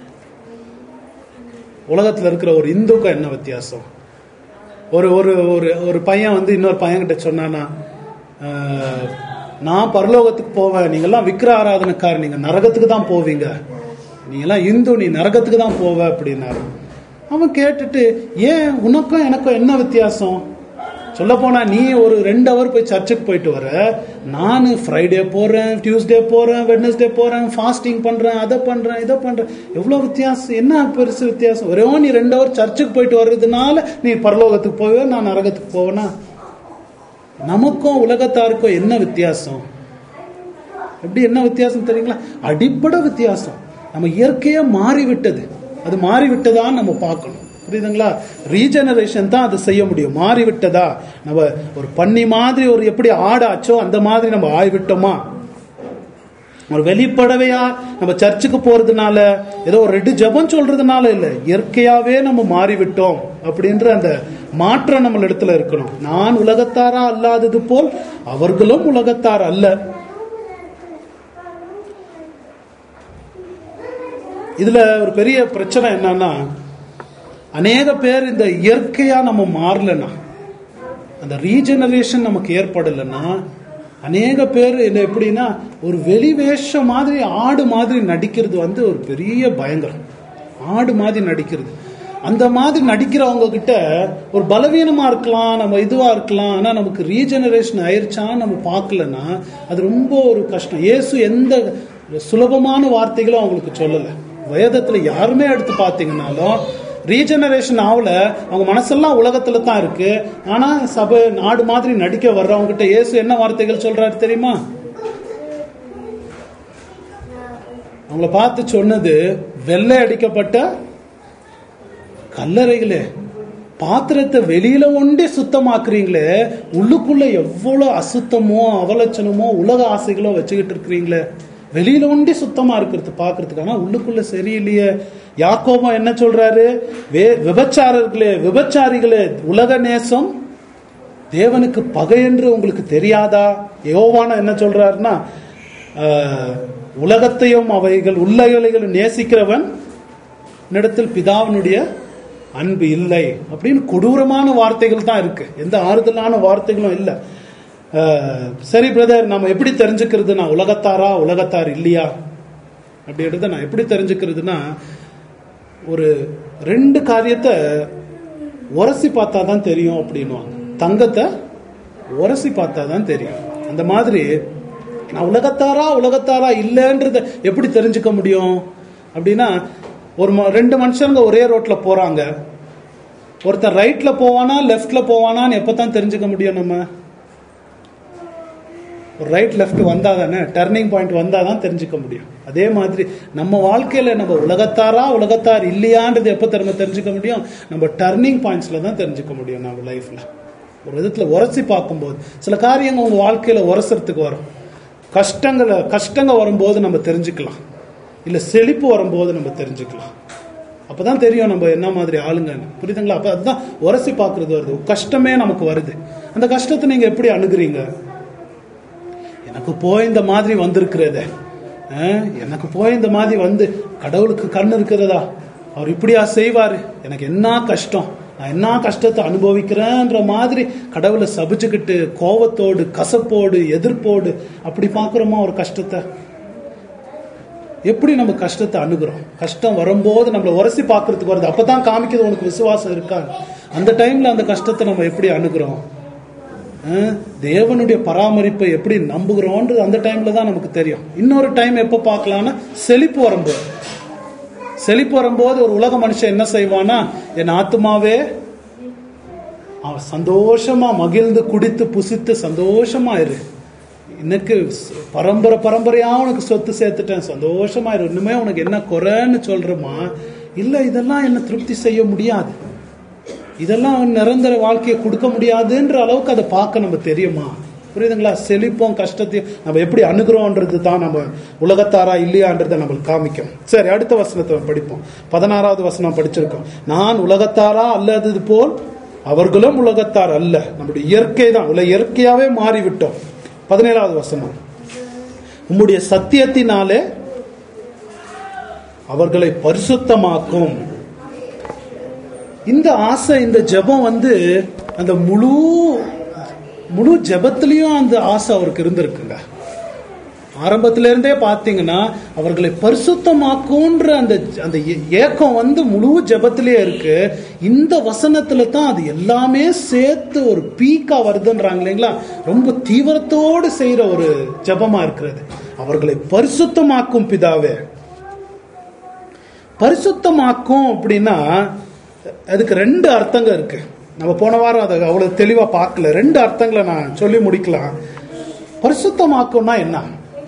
உலகத்துல இருக்கிற ஒரு இந்துக்கும் என்ன வித்தியாசம் ஒரு ஒரு ஒரு ஒரு பையன் வந்து இன்னொரு பையன்கிட்ட சொன்னானா "ஆஹ், நான் பரலோகத்துக்கு போவேன் நீங்கெல்லாம் விக்கிர ஆராதனைக்கார் நீங்க நரகத்துக்கு தான் போவீங்க நீங்கெல்லாம் இந்து நீ நரகத்துக்கு தான் போவ அப்படின்னாரு அவன் கேட்டுட்டு ஏன் உனக்கும் எனக்கும் என்ன வித்தியாசம் சொல்ல போனா நீ ஒரு ரெண்டு ஹவர் போய் சர்ச்சுக்கு போயிட்டு வர நான் ஃப்ரைடே போறேன் டியூஸ்டே போறேன் வெட்னஸ்டே போறேன் ஃபாஸ்டிங் பண்றேன் அதை பண்றேன் இதை பண்றேன் எவ்வளவு வித்தியாசம் என்ன பெருசு வித்தியாசம் ஒரே நீ ரெண்டு ஹவர் சர்ச்சுக்கு போயிட்டு வர்றதுனால நீ பரலோகத்துக்கு போவே நான் நரகத்துக்கு போவேனா நமக்கும் உலகத்தாருக்கும் என்ன வித்தியாசம் எப்படி என்ன வித்தியாசம் தெரியுங்களா அடிப்படை வித்தியாசம் நம்ம இயற்கையா மாறி விட்டது அது மாறி விட்டதான்னு நம்ம பார்க்கணும் புரியுதுங்களா ரீஜெனரேஷன் தான் அது செய்ய முடியும் மாறி விட்டதா நம்ம ஒரு பன்னி மாதிரி ஒரு எப்படி ஆடாச்சோ அந்த மாதிரி நம்ம ஆய்விட்டோமா ஒரு வெளிப்படவையா நம்ம சர்ச்சுக்கு போறதுனால ஏதோ ஒரு ரெண்டு ஜெபம் சொல்றதுனால இல்ல இயற்கையாவே நம்ம மாறிவிட்டோம் அப்படின்ற அந்த மாற்றம் நம்ம இடத்துல இருக்கணும் நான் உலகத்தாரா அல்லாதது போல் அவர்களும் உலகத்தார் அல்ல இதுல ஒரு பெரிய பிரச்சனை என்னன்னா அநேக பேர் இந்த இயற்கையா நம்ம மாறலன்னா அந்த ரீஜெனரேஷன் நமக்கு ஏற்படலைன்னா அநேக பேர் என்ன எப்படின்னா ஒரு வெளி வேஷம் மாதிரி ஆடு மாதிரி நடிக்கிறது வந்து ஒரு பெரிய பயங்கரம் ஆடு மாதிரி நடிக்கிறது அந்த மாதிரி நடிக்கிறவங்க கிட்ட ஒரு பலவீனமா இருக்கலாம் நம்ம இதுவா இருக்கலாம் ஆனா நமக்கு ரீஜெனரேஷன் ஆயிருச்சான்னு நம்ம பார்க்கலன்னா அது ரொம்ப ஒரு கஷ்டம் இயேசு எந்த சுலபமான வார்த்தைகளும் அவங்களுக்கு சொல்லலை வேதத்துல யாருமே எடுத்து பார்த்தீங்கன்னாலும் ரீஜெனரேஷன் ஆகல அவங்க மனசெல்லாம் உலகத்துல தான் இருக்கு ஆனா சபை நாடு மாதிரி நடிக்க வர்றவங்க கிட்ட இயேசு என்ன வார்த்தைகள் சொல்றாரு தெரியுமா அவங்கள பார்த்து சொன்னது வெள்ளை அடிக்கப்பட்ட கல்லறைகளே பாத்திரத்தை வெளியில ஒண்டி சுத்தமாக்குறீங்களே உள்ளுக்குள்ள எவ்வளவு அசுத்தமோ அவலட்சணமோ உலக ஆசைகளோ வச்சுக்கிட்டு இருக்கிறீங்களே வெளியில ஒண்டி சுத்தமா இருக்கிறது பாக்குறதுக்கு ஆனா உள்ளுக்குள்ள சரியில்லையே யாக்கோபம் என்ன சொல்றாரு வே விபச்சாரர்களே விபச்சாரிகளே உலக நேசம் தேவனுக்கு பகை என்று உங்களுக்கு தெரியாதா யோவான என்ன சொல்றாருன்னா ஆஹ், உலகத்தையும் அவைகள் உள்ளவைகளை நேசிக்கிறவன் இடத்தில் பிதாவினுடைய அன்பு இல்லை அப்படின்னு கொடூரமான வார்த்தைகள் தான் இருக்கு எந்த ஆறுதலான வார்த்தைகளும் இல்லை ஆஹ், சரி பிரதர் நம்ம எப்படி தெரிஞ்சுக்கிறது நான் உலகத்தாரா உலகத்தார் இல்லையா அப்படின்றத நான் எப்படி தெரிஞ்சுக்கிறதுனா ஒரு ரெண்டு காரியத்தை உரசி பார்த்தா தான் தெரியும் அப்படின்னுவாங்க தங்கத்தை உரசி பார்த்தா தான் தெரியும் அந்த மாதிரி நான் உலகத்தாரா உலகத்தாரா இல்லைன்றத எப்படி தெரிஞ்சுக்க முடியும் அப்படின்னா ஒரு ம- ரெண்டு மனுஷங்க ஒரே ரோட்ல போறாங்க ஒருத்தன் ரைட்ல போவானா லெஃப்ட்ல போவானான்னு எப்பதான் தெரிஞ்சுக்க முடியும் நம்ம ஒரு ரைட் லெஃப்ட் வந்தா தானே டர்னிங் பாயிண்ட் வந்தா தான் தெரிஞ்சுக்க முடியும் அதே மாதிரி நம்ம வாழ்க்கையில நம்ம உலகத்தாரா உலகத்தார் இல்லையான்றது எப்போ திரும்ப தெரிஞ்சுக்க முடியும் நம்ம டர்னிங் பாயிண்ட்ஸ்ல தான் தெரிஞ்சுக்க முடியும் நம்ம லைஃப்ல ஒரு விதத்துல உரசி பார்க்கும்போது சில காரியங்கள் உங்க வாழ்க்கையில உரசறதுக்கு வரும் கஷ்டங்களை கஷ்டங்க வரும்போது நம்ம தெரிஞ்சுக்கலாம் இல்ல செழிப்பு வரும்போது நம்ம தெரிஞ்சுக்கலாம் அப்பதான் தெரியும் நம்ம என்ன மாதிரி ஆளுங்கன்னு புரியுதுங்களா அப்ப அதுதான் உரசி பார்க்கிறது வருது கஷ்டமே நமக்கு வருது அந்த கஷ்டத்தை நீங்க எப்படி அணுகுறீங்க எனக்கு போய் இந்த மாதிரி வந்திருக்கிறதே அஹ், எனக்கு போய் இந்த மாதிரி வந்து கடவுளுக்கு கண் இருக்கிறதா அவர் இப்படியா செய்வாரு எனக்கு என்ன கஷ்டம் நான் என்ன கஷ்டத்தை அனுபவிக்கிறேன்ற மாதிரி கடவுளை சபிச்சுக்கிட்டு கோவத்தோடு கசப்போடு எதிர்ப்போடு அப்படி பார்க்குறோமா ஒரு கஷ்டத்தை எப்படி நம்ம கஷ்டத்தை அணுகுறோம் கஷ்டம் வரும்போது நம்மளை உரசி பார்க்கறதுக்கு வருது அப்பதான் காமிக்குது உனக்கு விசுவாசம் இருக்கா அந்த டைம்ல அந்த கஷ்டத்தை நம்ம எப்படி அணுகுறோம் அஹ், தேவனுடைய பராமரிப்பை எப்படி நம்புகிறோன்றது அந்த டைம்ல தான் நமக்கு தெரியும் இன்னொரு டைம் எப்போ பார்க்கலாம்னா செழிப்பு வரும்போது செழிப்பு வரும்போது ஒரு உலக மனுஷன் என்ன செய்வானா என் ஆத்துமாவே அவன் சந்தோஷமா மகிழ்ந்து குடித்து புசித்து சந்தோஷமா இரு எனக்கு ஸ்- பரம்பரை பரம்பரையா உனக்கு சொத்து சேர்த்துட்டேன் சந்தோஷமா இரு இன்னுமே உனக்கு என்ன குறைன்னு சொல்றமா இல்ல இதெல்லாம் என்ன திருப்தி செய்ய முடியாது இதெல்லாம் நிரந்தர வாழ்க்கையை கொடுக்க முடியாதுன்ற அளவுக்கு அதை பார்க்க நம்ம தெரியுமா புரியுதுங்களா செழிப்போம் கஷ்டத்தையும் நம்ம எப்படி அணுகிறோன்றது தான் நம்ம உலகத்தாரா இல்லையான்றதை நம்மளுக்கு காமிக்கும் சரி அடுத்த வசனத்தை படிப்போம் பதினாறாவது வசனம் படிச்சிருக்கோம் நான் உலகத்தாரா அல்லது போல் அவர்களும் உலகத்தார் அல்ல நம்முடைய இயற்கை தான் உலக இயற்கையாவே மாறிவிட்டோம் பதினேழாவது வசனம் உம்முடைய சத்தியத்தினாலே அவர்களை பரிசுத்தமாக்கும் இந்த ஆசை இந்த ஜெபம் வந்து அந்த முழு முழு ஜெபத்திலையும் அந்த ஆசை அவருக்கு இருந்திருக்குங்க ஆரம்பத்துல இருந்தே பார்த்தீங்கன்னா அவர்களை பரிசுத்தமாக்குன்ற அந்த அந்த ஏ- ஏக்கம் வந்து முழு ஜெபத்திலேயே இருக்கு இந்த வசனத்துல தான் அது எல்லாமே சேர்த்து ஒரு பீக்கா வருதுன்றாங்க இல்லைங்களா ரொம்ப தீவிரத்தோடு செய்யற ஒரு ஜெபமா இருக்கிறது அவர்களை பரிசுத்தமாக்கும் பிதாவே பரிசுத்தமாக்கும் அப்படின்னா அதுக்கு ரெண்டு அர்த்தங்கள் இருக்கு நம்ம போன வாரம் அதை அவ்வளவு தெளிவா பார்க்கல ரெண்டு அர்த்தங்களை நான் சொல்லி முடிக்கலாம் பரிசுத்தமாக்கும்னா என்ன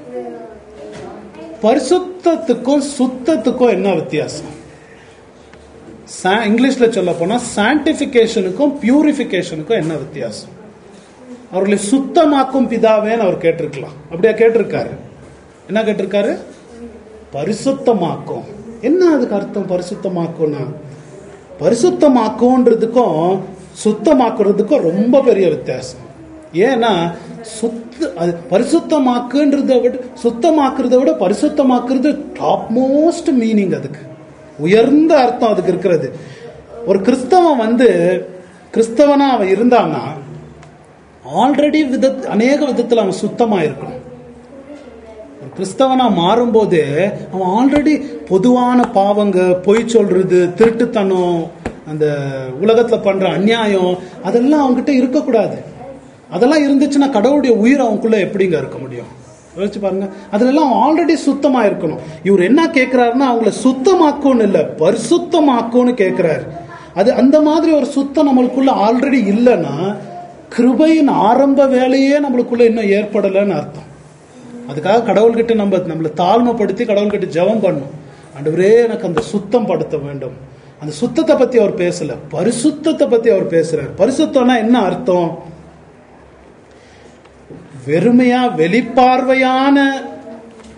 பரிசுத்தத்துக்கும் சுத்தத்துக்கும் என்ன வித்தியாசம் சா- இங்கிலீஷ்ல சொல்ல போனா சான்டிபிகேஷனுக்கும் பியூரிஃபிகேஷனுக்கும் என்ன வித்தியாசம் அவர்களை சுத்தமாக்கும் பிதாவேன்னு அவர் கேட்டிருக்கலாம் அப்படியா கேட்டிருக்காரு என்ன கேட்டிருக்காரு பரிசுத்தமாக்கும் என்ன அதுக்கு அர்த்தம் பரிசுத்தமாக்கும்னா பரிசுத்தமாக்கும்ன்றதுக்கும் சுத்தமாக்குறதுக்கும் ரொம்ப பெரிய வித்தியாசம் ஏன்னா சுத்த அது பரிசுத்தமாக்குன்றத விட சுத்தமாக்குறத விட பரிசுத்தமாக்குறது டாப் மோஸ்ட் மீனிங் அதுக்கு உயர்ந்த அர்த்தம் அதுக்கு இருக்கிறது ஒரு கிறிஸ்தவன் வந்து கிறிஸ்தவனா அவன் இருந்தான்னா ஆல்ரெடி வித அநேக விதத்தில் அவன் சுத்தமா இருக்கணும் ஒரு கிறிஸ்தவனா மாறும்போதே அவன் ஆல்ரெடி பொதுவான பாவங்க பொய் சொல்றது திருட்டுத்தனம் அந்த உலகத்துல பண்ற அநியாயம் அதெல்லாம் அவன்கிட்ட இருக்கக்கூடாது அதெல்லாம் இருந்துச்சுன்னா கடவுளுடைய உயிர் அவனுக்குள்ள எப்படிங்க இருக்க முடியும் யோசிச்சு பாருங்க அதுலெல்லாம் அவன் ஆல்ரெடி சுத்தமா இருக்கணும் இவர் என்ன கேட்கிறாருன்னா அவங்கள சுத்தமாக்கும்னு இல்ல பரிசுத்தமாக்கும்னு கேட்கிறாரு அது அந்த மாதிரி ஒரு சுத்தம் நம்மளுக்குள்ள ஆல்ரெடி இல்லைன்னா கிருபையின் ஆரம்ப வேலையே நம்மளுக்குள்ள இன்னும் ஏற்படலைன்னு அர்த்தம் அதுக்காக கடவுள்கிட்ட நம்ம நம்மளை தாழ்மைப்படுத்தி கடவுள்கிட்ட ஜெபம் பண்ணும் ஆண்டவரே எனக்கு அந்த சுத்தம் படுத்த வேண்டும் அந்த சுத்தத்தை பத்தி அவர் பேசல பரிசுத்தத்தை பத்தி அவர் பேசுறார் பரிசுத்தம்னா என்ன அர்த்தம் வெறுமையா வெளிப்பார்வையான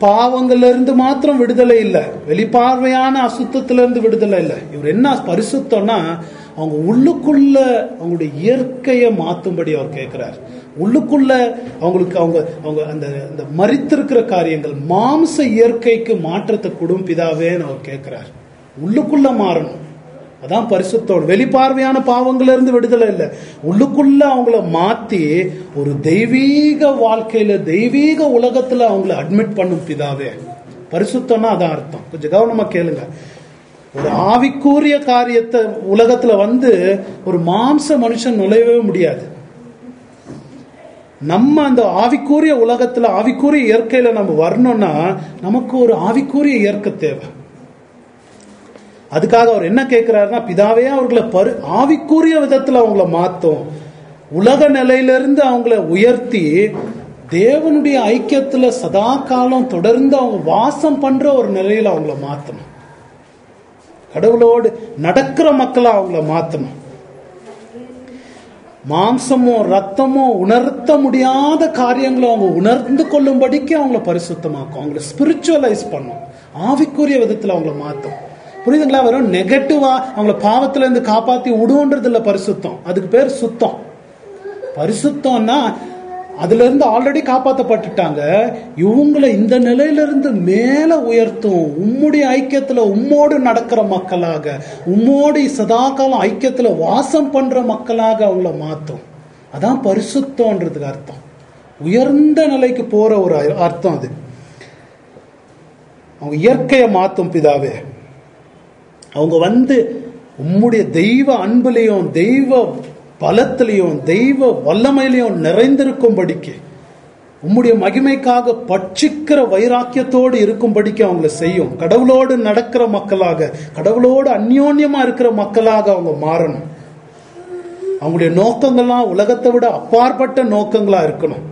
பாவங்கள்ல இருந்து மாத்திரம் விடுதலை இல்லை வெளிப்பார்வையான அசுத்தத்துல இருந்து விடுதலை இல்லை இவர் என்ன பரிசுத்தம்னா அவங்க உள்ளுக்குள்ள அவங்களுடைய இயற்கையை மாத்தும்படி அவர் கேட்கிறார் உள்ளுக்குள்ள அவங்களுக்கு அவங்க அவங்க அந்த அந்த மறித்திருக்கிற காரியங்கள் மாம்ச இயற்கைக்கு மாற்றத்தை கொடும் பிதாவேன்னு அவர் கேட்கிறார் உள்ளுக்குள்ள மாறணும் அதான் பரிசுத்தோடு வெளிப்பார்வையான பாவங்கள்ல இருந்து விடுதலை இல்லை உள்ளுக்குள்ள அவங்கள மாத்தி ஒரு தெய்வீக வாழ்க்கையில தெய்வீக உலகத்துல அவங்கள அட்மிட் பண்ணும் பிதாவே பரிசுத்தம்னா அதான் அர்த்தம் கொஞ்சம் கவனமா கேளுங்க ஒரு ஆவிக்கூறிய காரியத்தை உலகத்துல வந்து ஒரு மாம்ச மனுஷன் நுழையவே முடியாது நம்ம அந்த ஆவிக்கூறிய உலகத்துல ஆவிக்கூறிய இயற்கையில நம்ம வரணும்னா நமக்கு ஒரு ஆவிக்கூறிய இயற்கை தேவை அதுக்காக அவர் என்ன கேட்கிறாருன்னா பிதாவே அவர்களை பரு ஆவிக்கூறிய விதத்துல அவங்கள மாத்தும் உலக நிலையிலிருந்து அவங்கள உயர்த்தி தேவனுடைய ஐக்கியத்துல சதா காலம் தொடர்ந்து அவங்க வாசம் பண்ற ஒரு நிலையில அவங்கள மாத்தணும் கடவுளோடு நடக்கிற மக்களை அவங்கள மாத்தணும் மாம்சமோ ரத்தமோ உணர்த்த முடியாத காரியங்களை அவங்க உணர்ந்து கொள்ளும்படிக்கு அவங்கள பரிசுத்தமாக்கும் அவங்கள ஸ்பிரிச்சுவலைஸ் பண்ணும் ஆவிக்குரிய விதத்துல அவங்கள மாத்தும் புரியுதுங்களா வெறும் நெகட்டிவா அவங்கள பாவத்துல இருந்து காப்பாத்தி விடுன்றது இல்ல பரிசுத்தம் அதுக்கு பேர் சுத்தம் பரிசுத்தம்னா அதுல இருந்து ஆல்ரெடி காப்பாத்தப்பட்டுட்டாங்க இவங்களை இந்த நிலையில இருந்து மேல உயர்த்தும் உம்முடைய ஐக்கியத்துல உம்மோடு நடக்கிற மக்களாக உம்மோடு சதா காலம் ஐக்கியத்துல வாசம் பண்ற மக்களாக அவங்கள மாத்தும் அதான் பரிசுத்தம்ன்றதுக்கு அர்த்தம் உயர்ந்த நிலைக்கு போற ஒரு அர்த்தம் அது அவங்க இயற்கையை மாத்தும் பிதாவே அவங்க வந்து உம்முடைய தெய்வ அன்புலையும் தெய்வ பலத்திலையும் தெய்வ வல்லமையிலையும் நிறைந்திருக்கும்படிக்கு உம்முடைய மகிமைக்காக பட்சிக்கிற வைராக்கியத்தோடு இருக்கும்படிக்கு அவங்கள செய்யும் கடவுளோடு நடக்கிற மக்களாக கடவுளோடு அந்யோன்யமா இருக்கிற மக்களாக அவங்க மாறணும் அவங்களுடைய நோக்கங்கள்லாம் உலகத்தை விட அப்பாற்பட்ட நோக்கங்களா இருக்கணும்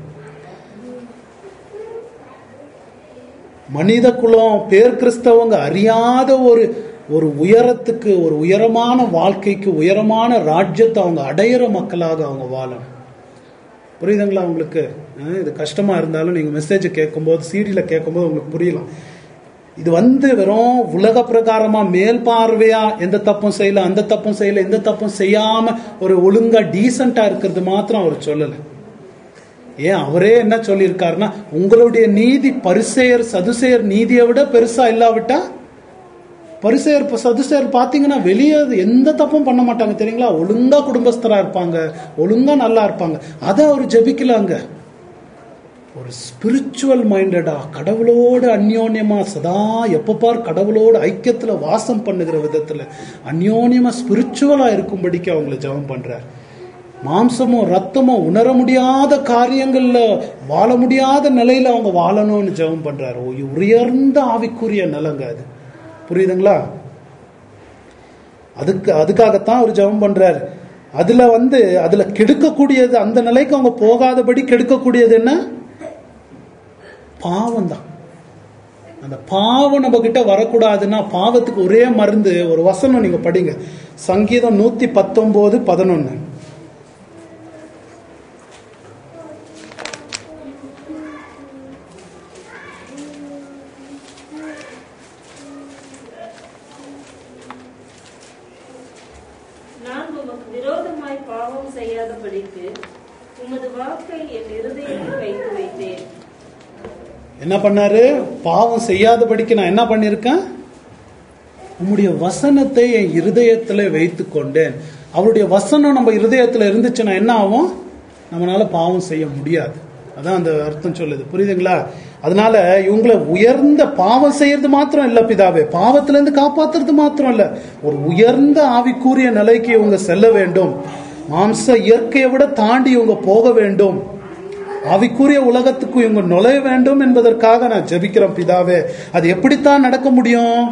மனித குலம் பேர் கிறிஸ்தவங்க அறியாத ஒரு ஒரு உயரத்துக்கு ஒரு உயரமான வாழ்க்கைக்கு உயரமான ராஜ்யத்தை அவங்க அடையிற மக்களாக அவங்க வாழணும் புரியுதுங்களா உங்களுக்கு அஹ் இது கஷ்டமா இருந்தாலும் நீங்க மெசேஜ் கேட்கும்போது சீடியில கேட்கும்போது உங்களுக்கு புரியலாம் இது வந்து வெறும் உலக பிரகாரமா மேல் பார்வையா எந்த தப்பும் செய்யல அந்த தப்பும் செய்யல எந்த தப்பும் செய்யாம ஒரு ஒழுங்கா டீசெண்டா இருக்கிறது மாத்திரம் அவர் சொல்லல ஏன் அவரே என்ன சொல்லியிருக்காருன்னா உங்களுடைய நீதி பரிசெயர் சதுசெயர் நீதியை விட பெருசா இல்லாவிட்டா பரிசெயர் இப்ப சதுசெயர் பாத்தீங்கன்னா வெளியே எந்த தப்பும் பண்ண மாட்டாங்க தெரியுங்களா ஒழுங்கா குடும்பஸ்தரா இருப்பாங்க ஒழுங்கா நல்லா இருப்பாங்க அதை அவர் ஜெபிக்கலாங்க ஒரு ஸ்பிரிச்சுவல் மைண்டடா கடவுளோடு அந்யோன்யமா சதா எப்ப பார் கடவுளோடு ஐக்கியத்துல வாசம் பண்ணுகிற விதத்துல அந்யோன்யமா ஸ்பிரிச்சுவலா இருக்கும்படிக்கு அவங்கள ஜெபம் பண்றார் மாம்சமோ ரத்தமோ உணர முடியாத காரியங்கள்ல வாழ முடியாத நிலையில அவங்க வாழணும்னு ஜெபம் பண்றாரு ஓ, உயர்ந்த ஆவிக்குரிய நிலங்க அது புரியுதுங்களா அதுக்கு அதுக்காகத்தான் அவர் ஜெபம் பண்றாரு அதுல வந்து அதுல கெடுக்கக்கூடியது அந்த நிலைக்கு அவங்க போகாதபடி கெடுக்கக்கூடியது என்ன பாவம் தான் அந்த பாவம் நம்ம கிட்ட வரக்கூடாதுன்னா பாவத்துக்கு ஒரே மருந்து ஒரு வசனம் நீங்க படிங்க சங்கீதம் நூத்தி பத்தொன்பது பதினொன்னு நான் உமக்கு விரோதமாய் பாவம் செய்யாதபடிக்கு உமது வாக்கை என் இருதயத்தில் வைத்து வைத்தேன் என்ன பண்ணாரு பாவம் செய்யாதபடிக்கு நான் என்ன பண்ணிருக்கேன் உம்முடைய வசனத்தை என் இருதயத்துல வைத்து கொண்டேன் அவருடைய வசனம் நம்ம இருதயத்துல இருந்துச்சுன்னா என்ன ஆகும் நம்மளால பாவம் செய்ய முடியாது அதான் அந்த அர்த்தம் சொல்லுது புரியுதுங்களா அதனால இவங்களை உயர்ந்த பாவம் செய்யறது மாத்திரம் இல்ல பிதாவே பாவத்துல இருந்து காப்பாத்துறது மாத்திரம் இல்ல ஒரு உயர்ந்த ஆவிக்குரிய நிலைக்கு இவங்க செல்ல வேண்டும் மாம்ச இயற்கையை விட தாண்டி இவங்க போக வேண்டும் ஆவிக்குரிய உலகத்துக்கு இவங்க நுழைய வேண்டும் என்பதற்காக நான் ஜெபிக்கிறேன் பிதாவே அது எப்படித்தான் நடக்க முடியும்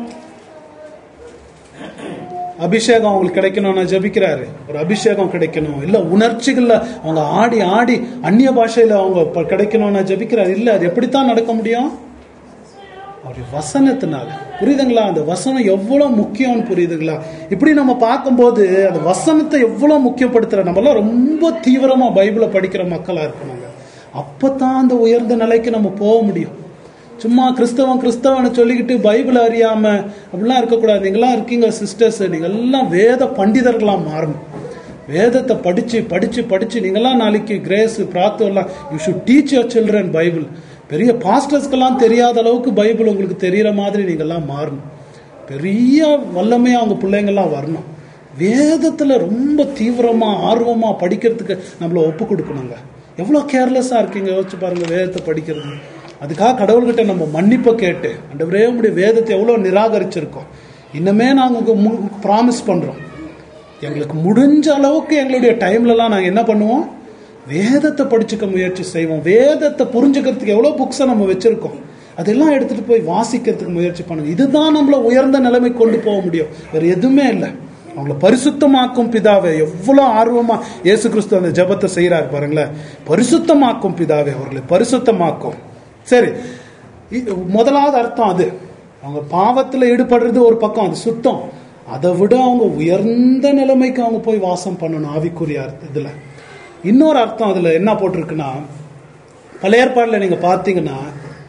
அபிஷேகம் அவங்களுக்கு கிடைக்கணும் நான் ஜெபிக்கிறாரு ஒரு அபிஷேகம் கிடைக்கணும் இல்ல உணர்ச்சிகள்ல அவங்க ஆடி ஆடி அந்நிய பாஷையில அவங்க ப- கிடைக்கணும் நான் ஜெபிக்கிறாரு இல்ல அது எப்படித்தான் நடக்க முடியும் அவருடைய வசனத்தினால புரியுதுங்களா அந்த வசனம் எவ்வளவு முக்கியம்னு புரியுதுங்களா இப்படி நம்ம பார்க்கும்போது அந்த வசனத்தை எவ்வளவு முக்கியப்படுத்துற நம்மளாம் ரொம்ப தீவிரமா பைபிளை படிக்கிற மக்களா இருக்கணுங்க அப்பதான் அந்த உயர்ந்த நிலைக்கு நம்ம போக முடியும் சும்மா கிறிஸ்தவன் கிறிஸ்தவனை சொல்லிக்கிட்டு பைபிள் அறியாம அப்படிலாம் இருக்கக்கூடாது நீங்களாம் இருக்கீங்க சிஸ்டர்ஸ் நீங்க எல்லாம் வேத பண்டிதர்களா மாறணும் வேதத்தை படிச்சு படிச்சு படிச்சு நீங்களாம் நாளைக்கு Grace Pratham you should teach your children Bible பெரிய பாஸ்டர்ஸ்க்கெல்லாம் தெரியாத அளவுக்கு பைபிள் உங்களுக்கு தெரியற மாதிரி நீங்கெல்லாம் மாறணும் பெரிய வல்லமையா அவங்க பிள்ளைங்கள்லாம் வரணும் வேதத்துல ரொம்ப தீவிரமா ஆர்வமா படிக்கிறதுக்கு நம்மள ஒப்பு கொடுக்கணுங்க எவ்வளவு கேர்லெஸ்ஸா இருக்கீங்க யோசிச்சு பாருங்க வேதத்தை படிக்கிறது அதுக்காக கடவுள்கிட்ட நம்ம மன்னிப்பை கேட்டு ஆண்டவரே உடைய வேதத்தை எவ்வளவு நிராகரிச்சிருக்கோம் இன்னுமே நாங்க ப்ராமிஸ் பண்றோம் எங்களுக்கு முடிஞ்ச அளவுக்கு எங்களுடைய டைம்லலாம் நாங்கள் என்ன பண்ணுவோம் வேதத்தை படிச்சுக்க முயற்சி செய்வோம் வேதத்தை புரிஞ்சுக்கிறதுக்கு எவ்வளோ புக்ஸை நம்ம வச்சிருக்கோம் அதெல்லாம் எடுத்துட்டு போய் வாசிக்கிறதுக்கு முயற்சி பண்ணுங்க இதுதான் நம்மள உயர்ந்த நிலைமை கொண்டு போக முடியும் வேற எதுவுமே இல்லை அவங்கள பரிசுத்தமாக்கும் பிதாவே எவ்வளோ ஆர்வமா இயேசு கிறிஸ்து அந்த ஜெபத்தை செய்யறாரு பாருங்களேன் பரிசுத்தமாக்கும் பிதாவே அவர்களை பரிசுத்தமாக்கும் சரி இ- முதலாவது அர்த்தம் அது அவங்க பாவத்துல ஈடுபடுறது ஒரு பக்கம் அது சுத்தம் அதை விட அவங்க உயர்ந்த நிலைமைக்கு அவங்க போய் வாசம் பண்ணணும் ஆவிக்குரிய அர்த்த- இதுல இன்னொரு அர்த்தம் அதுல என்ன போட்டிருக்குன்னா பழைய ஏற்பாடுல நீங்க பார்த்தீங்கன்னா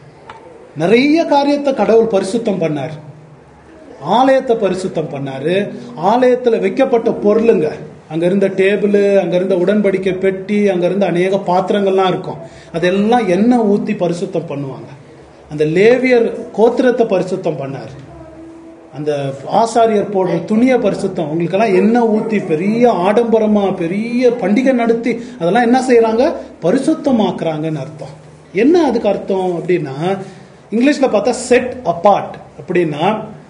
நிறைய காரியத்தை கடவுள் பரிசுத்தம் பண்ணார் ஆலயத்தை பரிசுத்தம் பண்ணாரு ஆலயத்துல வைக்கப்பட்ட பொருளுங்க அங்க இருந்த டேபிள் அங்க இருந்த உடன்படிக்கை பெட்டி அங்க இருந்த அநேக பாத்திரங்கள்லாம் இருக்கும் அதெல்லாம் எண்ணெய் ஊத்தி பரிசுத்தம் பண்ணுவாங்க அந்த லேவியர் கோத்திரத்தை பரிசுத்தம் பண்ணார் அந்த ஆசாரியர் போடுற துணியை பரிசுத்தம் அவங்களுக்கெல்லாம் எண்ணெய் ஊத்தி பெரிய ஆடம்பரமா பெரிய பண்டிகை நடத்தி அதெல்லாம் என்ன செய்யறாங்க பரிசுத்தமாக்குறாங்கன்னு அர்த்தம் என்ன அதுக்கு அர்த்தம் அப்படின்னா இங்கிலீஷ்ல பார்த்தா செட் அப்பார்ட் அப்படின்னா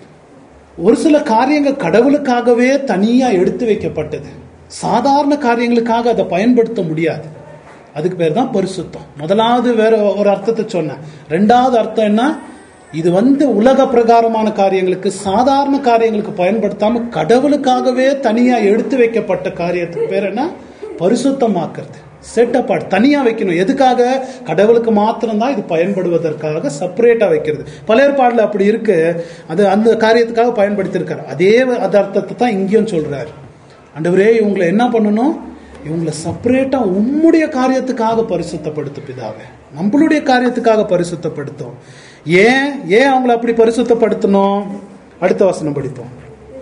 ஒரு சில காரியங்கள் கடவுளுக்காகவே தனியா எடுத்து வைக்கப்பட்டது சாதாரண காரியங்களுக்காக அதை பயன்படுத்த முடியாது அதுக்கு பேர் தான் பரிசுத்தம் முதலாவது வேற ஒரு அர்த்தத்தை சொன்னேன் ரெண்டாவது அர்த்தம் என்ன இது வந்து உலக பிரகாரமான காரியங்களுக்கு சாதாரண காரியங்களுக்கு பயன்படுத்தாம கடவுளுக்காகவே தனியா எடுத்து வைக்கப்பட்ட காரியத்துக்கு பேர் என்ன பரிசுத்தமாக்குறது செட் அப்பார்ட் தனியா வைக்கணும் எதுக்காக கடவுளுக்கு மாத்திரம்தான் இது பயன்படுவதற்காக செப்பரேட்டா வைக்கிறது பல ஏற்பாடுல அப்படி இருக்கு அது அந்த காரியத்துக்காக பயன்படுத்தியிருக்காரு அதே அது அர்த்தத்தை தான் இங்கேயும் சொல்றாரு ஆண்டவரே இவங்களை என்ன பண்ணணும் இவங்களை செப்பரேட்டா உம்முடைய காரியத்துக்காக பரிசுத்தப்படுத்து பிதாவே நம்மளுடைய காரியத்துக்காக பரிசுத்தப்படுத்தும் ஏன் ஏன் அவங்கள அப்படி பரிசுத்தப்படுத்தணும் அடுத்த வசனம் படிப்போம்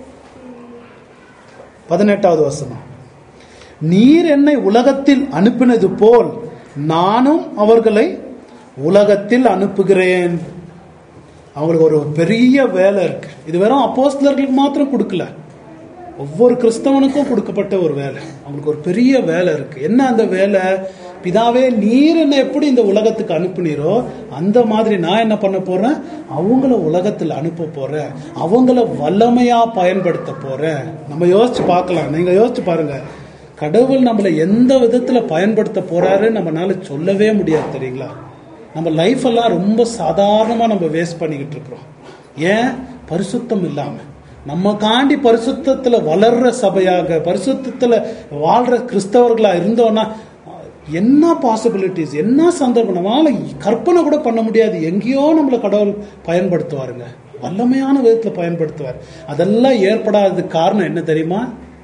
பதினெட்டாவது வசனம் நீர் என்னை உலகத்தில் அனுப்பினது போல் நானும் அவர்களை உலகத்தில் அனுப்புகிறேன் அவங்களுக்கு ஒரு பெரிய வேலை இருக்கு இது வெறும் அப்போஸ்தலர்களுக்கு மாத்திரம் கொடுக்கல ஒவ்வொரு கிறிஸ்தவனுக்கும் கொடுக்கப்பட்ட ஒரு வேலை அவங்களுக்கு ஒரு பெரிய வேலை இருக்கு என்ன அந்த வேலை பிதாவே நீர் என்ன எப்படி இந்த உலகத்துக்கு அனுப்புனீரோ அந்த மாதிரி நான் என்ன பண்ண போறேன் அவங்கள உலகத்தில் அனுப்ப போறேன் அவங்கள வல்லமையா பயன்படுத்த போறேன் நம்ம யோசிச்சு பார்க்கலாம் நீங்க யோசிச்சு பாருங்க கடவுள் நம்மளை எந்த விதத்துல பயன்படுத்த போறாருன்னு நம்மனால சொல்லவே முடியாது தெரியுங்களா நம்ம லைஃப் எல்லாம் ரொம்ப சாதாரணமா நம்ம வேஸ்ட் பண்ணிக்கிட்டு இருக்கிறோம் ஏன் பரிசுத்தம் இல்லாம நம்ம காண்டி பரிசுத்தத்துல வளர்ற சபையாக பரிசுத்தத்துல வாழ்ற கிறிஸ்தவர்களா இருந்தோம்னா என்ன பாசிபிலிட்டிஸ் என்ன சந்தர்ப்பம் நம்மளால கற்பனை கூட பண்ண முடியாது எங்கேயோ நம்மளை கடவுள் பயன்படுத்துவாருங்க வல்லமையான விதத்துல பயன்படுத்துவார் அதெல்லாம் ஏற்படாததுக்கு காரணம் என்ன தெரியுமா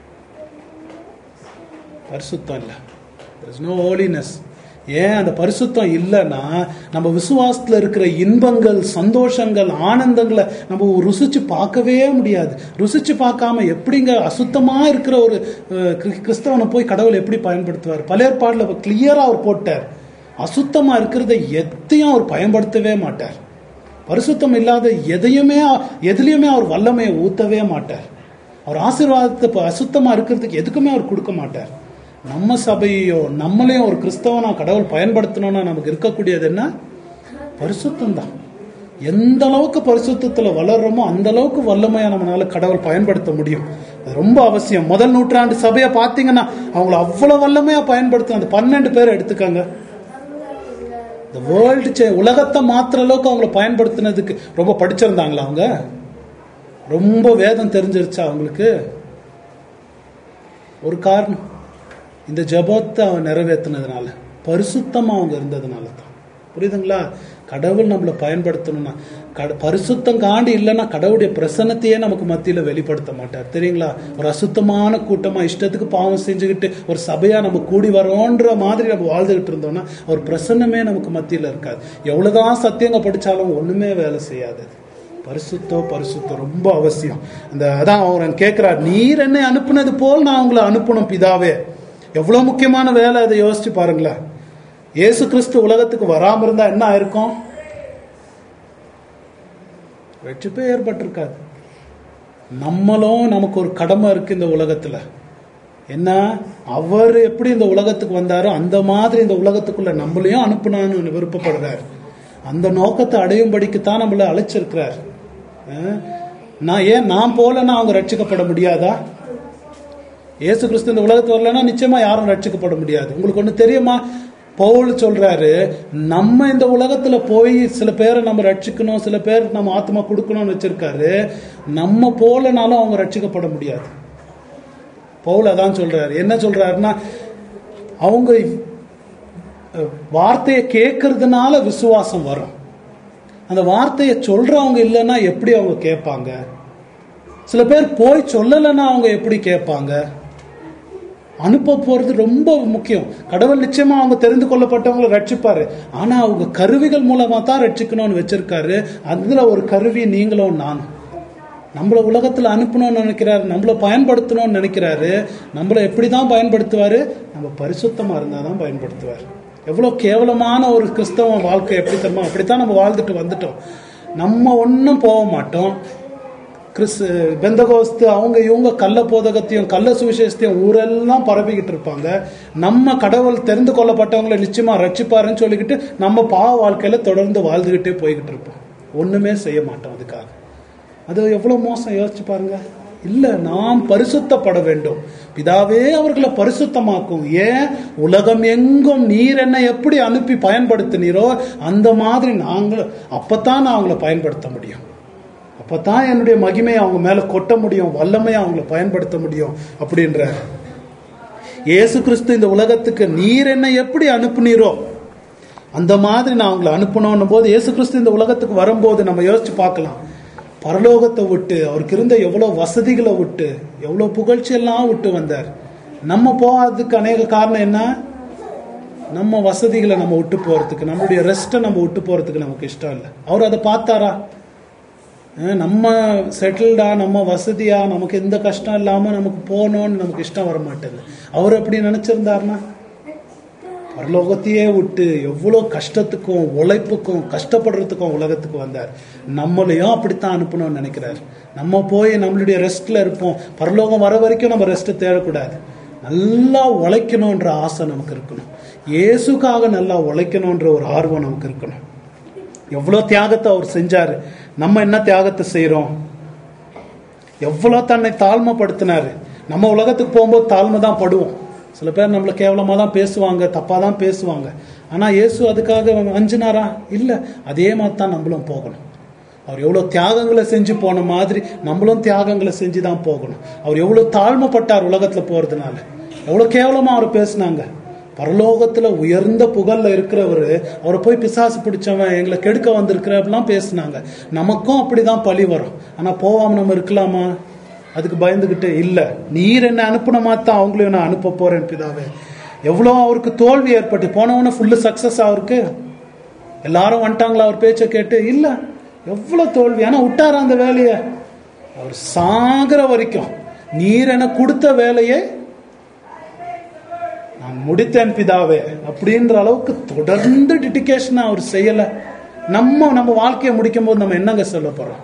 பரிசுத்தம் இல்லை நோ ஹோலினஸ் ஏன் அந்த பரிசுத்தம் இல்லைன்னா நம்ம விசுவாசத்துல இருக்கிற இன்பங்கள் சந்தோஷங்கள் ஆனந்தங்களை நம்ம ருசிச்சு பார்க்கவே முடியாது ருசிச்சு பார்க்காம எப்படிங்க அசுத்தமா இருக்கிற ஒரு அஹ், கிறிஸ்- கிறிஸ்தவனை போய் கடவுள் எப்படி பயன்படுத்துவார் பல ஏற்பாடுல கிளியரா அவர் போட்டார் அசுத்தமா இருக்கிறத எதையும் அவர் பயன்படுத்தவே மாட்டார் பரிசுத்தம் இல்லாத எதையுமே எதுலயுமே அவர் வல்லமையை ஊத்தவே மாட்டார் அவர் ஆசீர்வாதத்தை இப்ப அசுத்தமா இருக்கிறதுக்கு எதுக்குமே அவர் கொடுக்க மாட்டார் நம்ம சபையோ நம்மளையும் ஒரு கிறிஸ்தவனா கடவுள் பயன்படுத்தணும்னா நமக்கு இருக்கக்கூடியது என்ன பரிசுத்தம் தான் எந்த அளவுக்கு பரிசுத்தத்துல வளர்றோமோ அந்த அளவுக்கு வல்லமையா நம்மளால கடவுள் பயன்படுத்த முடியும் அது ரொம்ப அவசியம் முதல் நூற்றாண்டு சபையை பார்த்தீங்கன்னா அவங்கள அவ்வளவு வல்லமையா பயன்படுத்த அந்த பன்னெண்டு பேர் எடுத்துக்கங்க இந்த வேர்ல்டு உலகத்தை மாத்துற அளவுக்கு அவங்கள பயன்படுத்தினதுக்கு ரொம்ப படிச்சிருந்தாங்களா அவங்க ரொம்ப வேதம் தெரிஞ்சிருச்சா அவங்களுக்கு ஒரு காரணம் இந்த ஜபத்தை அவன் நிறைவேற்றினதுனால பரிசுத்தமா அவங்க இருந்ததுனால தான் புரியுதுங்களா கடவுள் நம்மளை பயன்படுத்தணும்னா கட பரிசுத்தம் காண்டி இல்லைன்னா கடவுளுடைய பிரசன்னத்தையே நமக்கு மத்தியில வெளிப்படுத்த மாட்டார் தெரியுங்களா ஒரு அசுத்தமான கூட்டமா இஷ்டத்துக்கு பாவம் செஞ்சுக்கிட்டு ஒரு சபையா நம்ம கூடி வரோன்ற மாதிரி நம்ம வாழ்ந்துகிட்டு இருந்தோம்னா ஒரு பிரசன்னமே நமக்கு மத்தியில இருக்காது எவ்வளவுதான் சத்தியங்க படிச்சாலும் ஒண்ணுமே வேலை செய்யாது பரிசுத்தம் பரிசுத்தம் ரொம்ப அவசியம் அந்த அதான் அவர் கேட்கிறார் நீர் என்னை அனுப்புனது போல் நான் உங்களை அனுப்பணும் பிதாவே எவ்வளவு முக்கியமான வேலை அதை யோசிச்சு பாருங்களேன் இயேசு கிறிஸ்து உலகத்துக்கு வராம இருந்தா என்ன ஆயிருக்கும் வெற்றிப்பே ஏற்பட்டிருக்காது நம்மளும் நமக்கு ஒரு கடமை இருக்கு இந்த உலகத்துல என்ன அவர் எப்படி இந்த உலகத்துக்கு வந்தாரோ அந்த மாதிரி இந்த உலகத்துக்குள்ள நம்மளையும் அனுப்புனான்னு விருப்பப்படுறார் அந்த நோக்கத்தை அடையும்படிக்கு தான் நம்மளை அழைச்சிருக்கிறார் அஹ், நான் ஏன் நான் போலன்னா அவங்க ரட்சிக்கப்பட முடியாதா இயேசு கிறிஸ்து இந்த உலகத்துக்கு வரலன்னா நிச்சயமா யாரும் ரட்சிக்கப்பட முடியாது உங்களுக்கு ஒண்ணு தெரியுமா பவுல் சொல்றாரு நம்ம இந்த உலகத்துல போய் சில பேரை நம்ம ரட்சிக்கணும் சில பேர் நம்ம ஆத்மா கொடுக்கணும்னு வச்சிருக்காரு நம்ம போலனாலும் அவங்க ரட்சிக்கப்பட முடியாது பவுல் அதான் சொல்றாரு என்ன சொல்றாருன்னா அவங்க அஹ், வார்த்தையை கேட்கறதுனால விசுவாசம் வரும் அந்த வார்த்தையை சொல்றவங்க இல்லைன்னா எப்படி அவங்க கேட்பாங்க சில பேர் போய் சொல்லலைன்னா அவங்க எப்படி கேட்பாங்க அனுப்ப போறது ரொம்ப முக்கியம் கடவுள் நிச்சயமா அவங்க தெரிந்து கொள்ளப்பட்டவங்களை ரட்சிப்பாரு ஆனா அவங்க கருவிகள் மூலமா தான் ரட்சிக்கணும்னு வச்சிருக்காரு அதுல ஒரு கருவி நீங்களும் நானும் நம்மள உலகத்துல அனுப்பணும்னு நினைக்கிறாரு நம்மள பயன்படுத்தணும்னு நினைக்கிறாரு நம்மள எப்படிதான் பயன்படுத்துவாரு நம்ம பரிசுத்தமா இருந்தாதான் பயன்படுத்துவார் எவ்வளவு கேவலமான ஒரு கிறிஸ்தவ வாழ்க்கை எப்படி தருமோ அப்படித்தான் நம்ம வாழ்ந்துட்டு வந்துட்டோம் நம்ம ஒன்றும் போக மாட்டோம் கிறிஸ் பெந்தகோஸ்து அவங்க இவங்க கள்ள போதகத்தையும் கள்ள சுவிசேஷத்தையும் ஊரெல்லாம் பரப்பிக்கிட்டு இருப்பாங்க நம்ம கடவுள் தெரிந்து கொள்ளப்பட்டவங்களை நிச்சயமா ரட்சிப்பாருன்னு சொல்லிக்கிட்டு நம்ம பாவ வாழ்க்கையில தொடர்ந்து வாழ்ந்துகிட்டே போய்கிட்டு இருப்போம் ஒண்ணுமே செய்ய மாட்டோம் அதுக்காக அது எவ்வளவு மோசம் யோசிச்சு பாருங்க இல்ல நாம் பரிசுத்தப்பட வேண்டும் பிதாவே அவர்களை பரிசுத்தமாக்கும் ஏன் உலகம் எங்கும் நீர் என்ன எப்படி அனுப்பி பயன்படுத்தினீரோ அந்த மாதிரி நாங்களும் அப்பதான் நான் அவங்கள பயன்படுத்த முடியும் அப்பதான் என்னுடைய மகிமையை அவங்க மேல கொட்ட முடியும் வல்லமையை அவங்கள பயன்படுத்த முடியும் அப்படின்ற இயேசு கிறிஸ்து இந்த உலகத்துக்கு நீர் என்ன எப்படி அனுப்புனீரோ அந்த மாதிரி நான் அவங்களை அனுப்பணும் போது இயேசு கிறிஸ்து இந்த உலகத்துக்கு வரும்போது நம்ம யோசிச்சு பார்க்கலாம் பரலோகத்தை விட்டு அவருக்கு இருந்த எவ்வளவு வசதிகளை விட்டு எவ்வளவு புகழ்ச்சி எல்லாம் விட்டு வந்தார் நம்ம போகாததுக்கு அநேக காரணம் என்ன நம்ம வசதிகளை நம்ம விட்டு போறதுக்கு நம்மளுடைய ரெஸ்ட்டை நம்ம விட்டு போறதுக்கு நமக்கு இஷ்டம் இல்லை அவர் அதை பார்த்தாரா அஹ் நம்ம செட்டில்டா நம்ம வசதியா நமக்கு எந்த கஷ்டம் இல்லாம நமக்கு போகணும்னு நமக்கு இஷ்டம் வர மாட்டேங்குது அவர் அப்படி நினைச்சிருந்தாருன்னா பரலோகத்தையே விட்டு எவ்வளோ கஷ்டத்துக்கும் உழைப்புக்கும் கஷ்டப்படுறதுக்கும் உலகத்துக்கு வந்தார் நம்மளையும் அப்படித்தான் அனுப்பணும்னு நினைக்கிறார் நம்ம போய் நம்மளுடைய ரெஸ்ட்ல இருப்போம் பரலோகம் வர வரைக்கும் நம்ம ரெஸ்ட் தேடக்கூடாது நல்லா உழைக்கணுன்ற ஆசை நமக்கு இருக்கணும் இயேசுக்காக நல்லா உழைக்கணுன்ற ஒரு ஆர்வம் நமக்கு இருக்கணும் எவ்வளோ தியாகத்தை அவர் செஞ்சாரு நம்ம என்ன தியாகத்தை செய்றோம் எவ்வளோ தன்னை தாழ்மைப்படுத்தினாரு நம்ம உலகத்துக்கு போகும்போது தாழ்மை தான் படுவோம் சில பேர் நம்மளை கேவலமாக தான் பேசுவாங்க தப்பாக தான் பேசுவாங்க ஆனால் இயேசு அதுக்காக அஞ்சினாரா இல்லை அதே மாதிரி தான் நம்மளும் போகணும் அவர் எவ்வளோ தியாகங்களை செஞ்சு போன மாதிரி நம்மளும் தியாகங்களை செஞ்சு தான் போகணும் அவர் எவ்வளோ தாழ்மைப்பட்டார் உலகத்தில் போகிறதுனால எவ்வளோ கேவலமாக அவர் பேசினாங்க பரலோகத்துல உயர்ந்த புகழ்ல இருக்கிறவர் அவரை போய் பிசாசு பிடிச்சவன் எங்களை கெடுக்க வந்திருக்கிற அப்படிலாம் பேசினாங்க நமக்கும் அப்படிதான் பழி வரும் ஆனா போவாம நம்ம இருக்கலாமா அதுக்கு பயந்துகிட்டு இல்ல நீர் என்ன அனுப்புன தான் அவங்களையும் நான் அனுப்ப போறேன் பிதாவே எவ்வளோ அவருக்கு தோல்வி ஏற்பட்டு போனவன ஃபுல்லு சக்சஸ் அவருக்கு எல்லாரும் வந்துட்டாங்களா அவர் பேச்சை கேட்டு இல்ல எவ்வளவு தோல்வி ஆனா விட்டாரா அந்த வேலையை அவர் சாகிற வரைக்கும் நீர் என கொடுத்த வேலையை நான் முடித்தேன் பிதாவே அப்படின்ற அளவுக்கு தொடர்ந்து டிடிகேஷன் அவர் செய்யல நம்ம நம்ம வாழ்க்கையை முடிக்கும் போது நம்ம என்னங்க சொல்ல போறோம்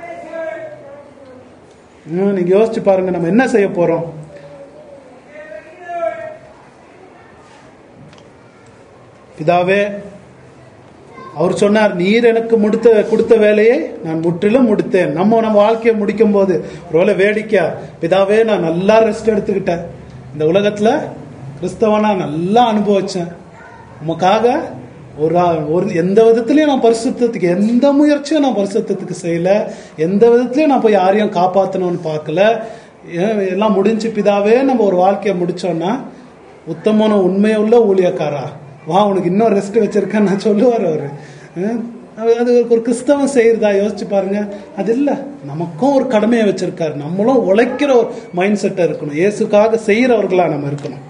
ஹம், நீங்க யோசிச்சு பாருங்க நம்ம என்ன செய்ய போறோம் பிதாவே அவர் சொன்னார் நீர் எனக்கு முடித்த கொடுத்த வேலையை நான் முற்றிலும் முடித்தேன் நம்ம நம்ம வாழ்க்கையை முடிக்கும் போது ஒருவேளை வேடிக்கையா பிதாவே நான் நல்லா ரெஸ்ட் எடுத்துக்கிட்டேன் இந்த உலகத்துல கிறிஸ்தவனா நல்லா அனுபவிச்சேன் உமக்காக ஒரு ஆ- ஒரு எந்த விதத்திலையும் நான் பரிசுத்தத்துக்கு எந்த முயற்சியும் நான் பரிசுத்தத்துக்கு செய்யல எந்த விதத்திலையும் நான் போய் யாரையும் காப்பாற்றணும்னு பார்க்கல ஏன் எல்லாம் முடிஞ்சு பிதாவே நம்ம ஒரு வாழ்க்கையை முடிச்சோம்னா உத்தமன உண்மையுள்ள ஊழியக்காரா வா உனக்கு இன்னும் ரெஸ்ட் வச்சிருக்கேன் நான் சொல்லுவார் அவரு அஹ் அது அது ஒரு கிறிஸ்தவம் செய்யறதா யோசிச்சு பாருங்க அது இல்ல நமக்கும் ஒரு கடமையை வச்சிருக்காரு நம்மளும் உழைக்கிற ஒரு மைண்ட் செட்டா இருக்கணும் இயேசுக்காக செய்யறவர்களா நம்ம இருக்கணும்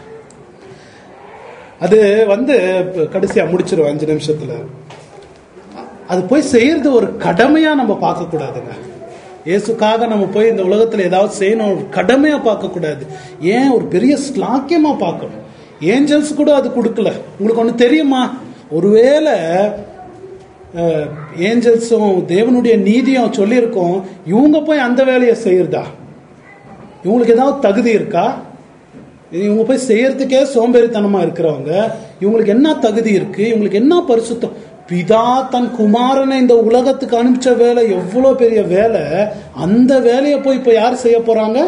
அது வந்து இப்ப கடைசியா முடிச்சிருவோம் அஞ்சு நிமிஷத்துல அது போய் செய்யறது ஒரு கடமையா நம்ம பார்க்க கூடாதுங்க இயேசுக்காக நம்ம போய் இந்த உலகத்துல ஏதாவது செய்யணும் ஒரு கடமையா பார்க்க கூடாது ஏன் ஒரு பெரிய ஸ்லாக்கியமா பார்க்கணும் ஏஞ்சல்ஸ் கூட அது கொடுக்கல உங்களுக்கு ஒண்ணு தெரியுமா ஒருவேளை ஏஞ்சல்ஸும் தேவனுடைய நீதியும் சொல்லியிருக்கோம் இவங்க போய் அந்த வேலையை செய்யறதா இவங்களுக்கு ஏதாவது தகுதி இருக்கா இவங்க போய் செய்யறதுக்கே சோம்பேறித்தனமா இருக்கிறவங்க இவங்களுக்கு என்ன தகுதி இருக்கு இவங்களுக்கு என்ன பரிசுத்தம் பிதா தன் குமாரனை இந்த உலகத்துக்கு அனுப்பிச்ச வேலை எவ்வளவு பெரிய வேலை அந்த வேலையை போய் இப்ப யார் செய்ய போறாங்க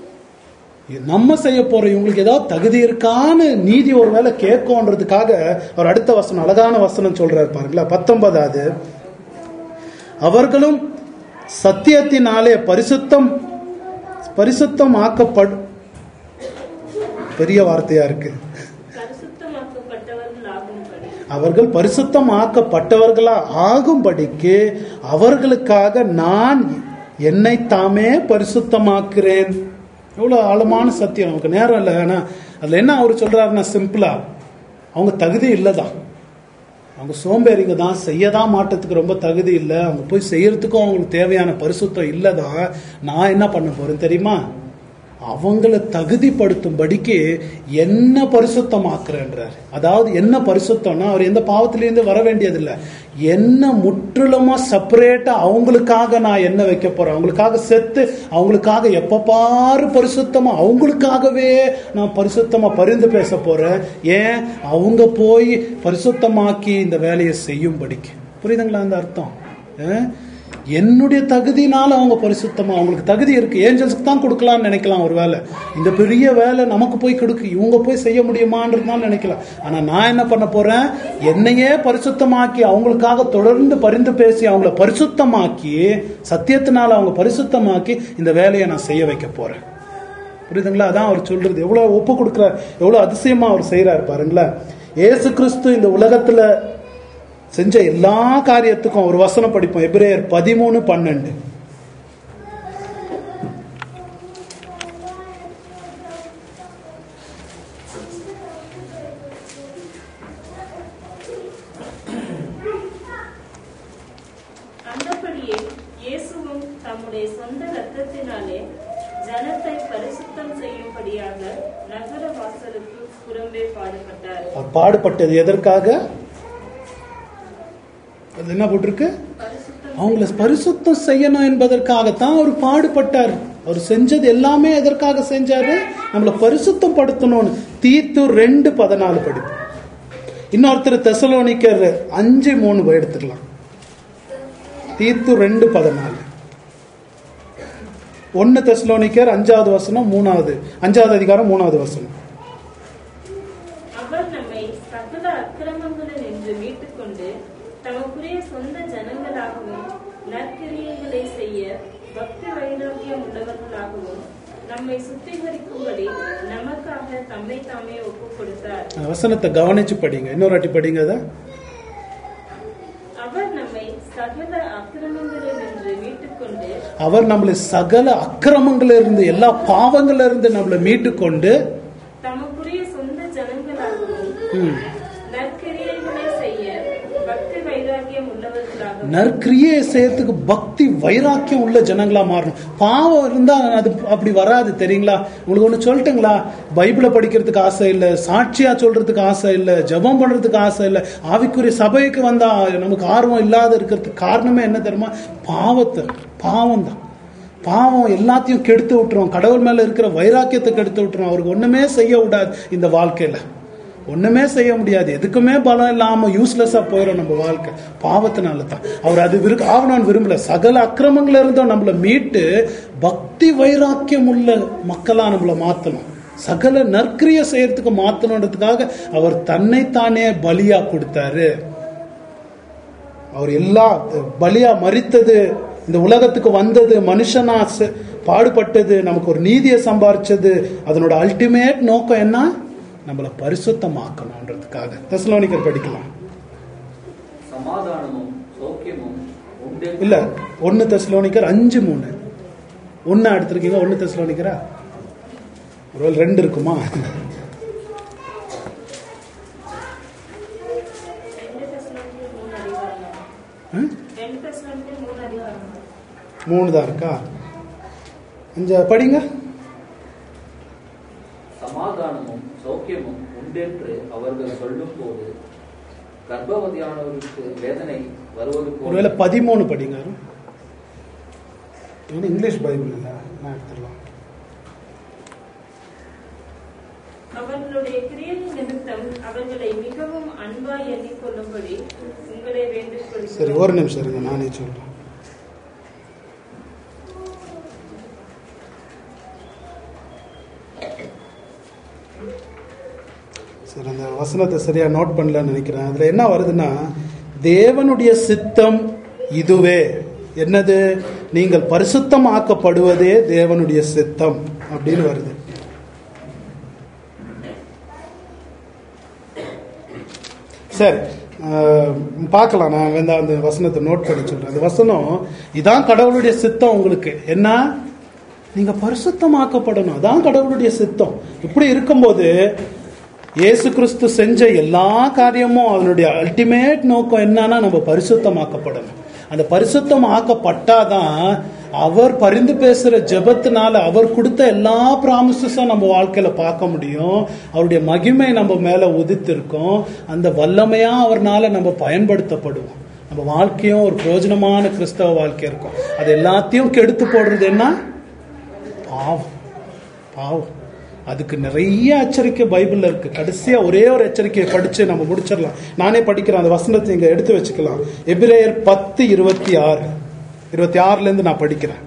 நம்ம செய்ய போறோம் இவங்களுக்கு ஏதாவது தகுதி இருக்கான்னு நீதி ஒரு வேலை கேட்கோன்றதுக்காக அவர் அடுத்த வசனம் அழகான வசனம் சொல்றாரு பாருங்களா பத்தொன்பதாவது அவர்களும் சத்தியத்தினாலே பரிசுத்தம் பரிசுத்தம் ஆக்கப்படு பெரிய வார்த்தையா இருக்கு பரிசுத்தமாக்கப்பட்டவர்கள் ஆகும்படி அவர்கள் பரிசுத்தம் ஆக்கப்பட்டவர்களா ஆகும்படிக்கு அவர்களுக்காக நான் என்னை தாமே பரிசுத்தமாக்குறேன் எவ்வளவு ஆழமான சத்தியம் நமக்கு நேரம் இல்லை ஆனா அதுல என்ன அவர் சொல்றாருன்னா சிம்பிளா அவங்க தகுதி இல்லதான் அவங்க சோம்பேறிங்க தான் செய்யதான் மாட்டத்துக்கு ரொம்ப தகுதி இல்லை அவங்க போய் செய்யறதுக்கும் அவங்களுக்கு தேவையான பரிசுத்தம் இல்லதான் நான் என்ன பண்ண போறேன் தெரியுமா அவங்கள தகுதிப்படுத்தும்படிக்கு என்ன பரிசுத்தமாக்குறேன்றார் அதாவது என்ன பரிசுத்தம்னா அவர் எந்த பாவத்திலேருந்து வர வேண்டியதில்லை என்ன முற்றிலுமா செப்பரேட்டா அவங்களுக்காக நான் என்ன வைக்க போறேன் அவங்களுக்காக செத்து அவங்களுக்காக எப்ப பாரு பரிசுத்தமா அவங்களுக்காகவே நான் பரிசுத்தமா பரிந்து பேச போறேன் ஏன் அவங்க போய் பரிசுத்தமாக்கி இந்த வேலையை செய்யும்படிக்கு புரியுதுங்களா அந்த அர்த்தம் அஹ்? என்னுடைய தகுதினால அவங்க பரிசுத்தமா அவங்களுக்கு தகுதி இருக்கு ஏஞ்சல்ஸ்க்கு தான் கொடுக்கலாம்னு நினைக்கலாம் ஒரு வேலை இந்த பெரிய வேலை நமக்கு போய் கொடுக்கு இவங்க போய் செய்ய முடியுமான்றதுனால நினைக்கலாம் ஆனா நான் என்ன பண்ண போறேன் என்னையே பரிசுத்தமாக்கி அவங்களுக்காக தொடர்ந்து பரிந்து பேசி அவங்கள பரிசுத்தமாக்கி சத்தியத்தினால அவங்க பரிசுத்தமாக்கி இந்த வேலையை நான் செய்ய வைக்க போறேன் புரியுதுங்களா அதான் அவர் சொல்றது எவ்வளவு ஒப்பு கொடுக்குறார் எவ்வளவு அதிசயமா அவர் செய்யறாரு பாருங்களேன் ஏசு கிறிஸ்து இந்த உலகத்துல செஞ்ச எல்லா காரியத்துக்கும் ஒரு வசனம் படிப்போம் எபிரேயர் பதிமூணு பன்னெண்டு அந்தபடியே இயேசுவும் தம்முடைய சொந்த இரத்தத்தினாலே ஜனத்தை பரிசுத்தம் செய்யும்படியாக நகர வாசலுக்கு புறம்பே பாடுபட்டார் அவர் பாடுபட்டது எதற்காக அது என்ன போட்டிருக்கு பரிசுத்தம் அவங்கள பரிசுத்தம் செய்யணும் என்பதற்காகத்தான் அவர் பாடுபட்டார் அவர் செஞ்சது எல்லாமே எதற்காக செஞ்சாரு நம்மள பரிசுத்தம் படுத்தணும்னு தீத்து ரெண்டு பதினாலு படிப்பு இன்னொருத்தர் தெசலோனிக்கர் அஞ்சு மூணு போய் எடுத்துக்கலாம் தீத்து ரெண்டு பதினாலு ஒன்னு தெசலோனிக்கர் அஞ்சாவது வசனம் மூணாவது அஞ்சாவது அதிகாரம் மூணாவது வசனம் அவர் நம்மை சகல அக்கிரமங்களில் நின்று மீட்டுக்கொண்டு தமக்குரிய சொந்த ஜனங்களாகவும் நற்கிரியைகளை செய்ய பக்தி வைராக்கியம் உள்ளவர்களாகவும் நம்மை சுத்திகரிக்கும்படி நமக்காக தம்மை தாமே ஒப்புக் கொடுத்தார் அந்த வசனத்தை கவனிச்சு படிங்க இன்னொரு வாட்டி படிங்க அதை அவர் நம்மை சகல அக்கிரமங்களில் நின்று மீட்டுக்கொண்டு அவர் நம்மளை சகல அக்கிரமங்கள்ல இருந்து எல்லா பாவங்கள்ல இருந்து நம்மளை மீட்டு கொண்டு தமக்குரிய சொந்த ஜனங்களாகவும் ம், நற்கிரியைகளை செய்ய பக்தி வைராக்கியம் உள்ளவர்களாகவும் நற்கிரியை செய்யறதுக்கு பக்தி வைராக்கியம் உள்ள ஜனங்களா மாறணும் பாவம் இருந்தா அது அப்படி வராது தெரியுங்களா உங்களுக்கு ஒண்ணு சொல்லட்டுங்களா பைபிளை படிக்கிறதுக்கு ஆசை இல்லை சாட்சியா சொல்றதுக்கு ஆசை இல்லை ஜெபம் பண்றதுக்கு ஆசை இல்லை ஆவிக்குரிய சபைக்கு வந்தா நமக்கு ஆர்வம் இல்லாத இருக்கிறதுக்கு காரணமே என்ன தெரியுமா பாவத்தை பாவம் தான் பாவம் எல்லாத்தையும் கெடுத்து விட்டுரும் கடவுள் மேல இருக்கிற வைராக்கியத்தை கெடுத்து விட்டுரும் அவருக்கு ஒண்ணுமே செய்ய விடாது இந்த வாழ்க்கையில ஒண்ணுமே செய்ய முடியாது எதுக்குமே பலம் இல்லாம யூஸ்லெஸ்ஸா போயிடும் நம்ம வாழ்க்கை பாவத்தினால தான் அவர் அது விரு ஆவணம் விரும்பல சகல அக்கிரமங்கள்ல இருந்தும் நம்மள மீட்டு பக்தி வைராக்கியம் உள்ள மக்களா நம்மள மாத்தணும் சகல நற்கிரிய செய்யறதுக்கு மாத்தணுன்றதுக்காக அவர் தன்னைத்தானே பலியா கொடுத்தாரு அவர் எல்லா பலியா மறித்தது இந்த உலகத்துக்கு வந்தது மனுஷனா செ- பாடுபட்டது நமக்கு ஒரு நீதியை சம்பாரிச்சது அதனோட அல்டிமேட் நோக்கம் என்ன நம்மளை பரிசுத்தமாக்கணுன்றதுக்காக தெசலோனிக்கர் படிக்கலாம் சமாதானமும் சௌக்கியமும் உண்டு இல்ல ஒன்னு தெசலோனிக்கர் அஞ்சு மூணு ஒன்னு எடுத்திருக்கீங்க ஒன்னு தெசலோனிக்கரா ஒருவேளை ரெண்டு இருக்குமா ரெண்டு தெசலோனிக்கர் மூணு அதிகாரம் தான். ஆ? ரெண்டு தெசலோனிக்கர் மூணு அதிகாரம் தான். மூணு தான் இருக்கா அஞ்சு படிங்க சமாதானமும் சௌக்கியமும் உண்டென்று அவர்கள் சொல்லும்போது கர்ப்பவதியானவருக்கு வேதனை வருவது ஒருவேளை போல பதிமூணு படிங்க ஏன்னா இங்கிலீஷ் பைபிள் இல்லை நான் எடுத்துடலாம் அவர்களுடைய கிரியையின் நிமித்தம் அவர்களை மிகவும் அன்பாய் எண்ணிக்கொள்ளும்படி உங்களை வேண்டிக் சரி கொள்கிறோம் ஒரு நிமிஷம் இருங்க நானே சொல்றேன் சரி அந்த வசனத்தை சரியா நோட் பண்ணலன்னு நினைக்கிறேன் அதுல என்ன வருதுன்னா தேவனுடைய சித்தம் இதுவே என்னது நீங்கள் பரிசுத்தமாக்கப்படுவதே தேவனுடைய சித்தம் அப்படின்னு வருது சரி அஹ், பார்க்கலாம் நான் வந்து அந்த வசனத்தை நோட் பண்ணி சொல்றேன் அந்த வசனம் இதான் கடவுளுடைய சித்தம் உங்களுக்கு என்ன நீங்க பரிசுத்தமாக்கப்படணும் அதான் கடவுளுடைய சித்தம் இப்படி இருக்கும்போது இயேசு கிறிஸ்து செஞ்ச எல்லா காரியமும் அதனுடைய அல்டிமேட் நோக்கம் என்னன்னா நம்ம பரிசுத்தமாக்கப்படணும் அந்த பரிசுத்தம் ஆக்கப்பட்டாதான் அவர் பரிந்து பேசுற ஜெபத்தினால அவர் கொடுத்த எல்லா ப்ராமிசஸும் நம்ம வாழ்க்கையில பார்க்க முடியும் அவருடைய மகிமை நம்ம மேல உதித்திருக்கும் அந்த வல்லமையா அவர்னால நம்ம பயன்படுத்தப்படுவோம் நம்ம வாழ்க்கையும் ஒரு பிரயோஜனமான கிறிஸ்தவ வாழ்க்கை இருக்கும் அது எல்லாத்தையும் கெடுத்து போடுறது என்ன பாவம் பாவம் அதுக்கு நிறைய எச்சரிக்கை பைபிள்ல இருக்கு கடைசியா ஒரே ஒரு எச்சரிக்கையை படிச்சு நம்ம முடிச்சிடலாம் நானே படிக்கிறேன் அந்த வசனத்தை இங்க எடுத்து வச்சுக்கலாம் எபிரேயர் பத்து இருபத்தி ஆறு இருபத்தி ஆறுல இருந்து நான் படிக்கிறேன்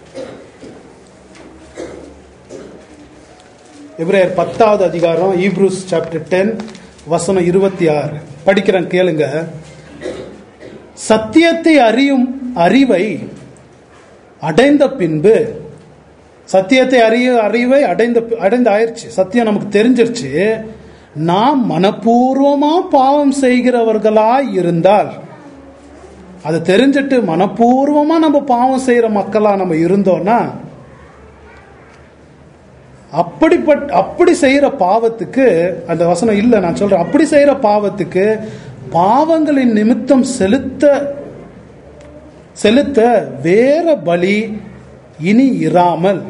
எபிரேயர் பத்தாவது அதிகாரம் ஈப்ரூஸ் சாப்டர் டென் வசனம் இருபத்தி ஆறு படிக்கிறேன் கேளுங்க சத்தியத்தை அறியும் அறிவை அடைந்த பின்பு சத்தியத்தை அறிய அறிவை அடைந்த அடைந்த ஆயிடுச்சு சத்தியம் நமக்கு தெரிஞ்சிருச்சு நாம் மனப்பூர்வமா பாவம் செய்கிறவர்களாய் இருந்தால் அதை தெரிஞ்சிட்டு மனப்பூர்வமா நம்ம பாவம் செய்யற மக்களா நம்ம இருந்தோம்னா அப்படிப்பட் அப்படி செய்யற பாவத்துக்கு அந்த வசனம் இல்லை நான் சொல்றேன் அப்படி செய்யற பாவத்துக்கு பாவங்களின் நிமித்தம் செலுத்த செலுத்த வேற பலி இனி இராமல்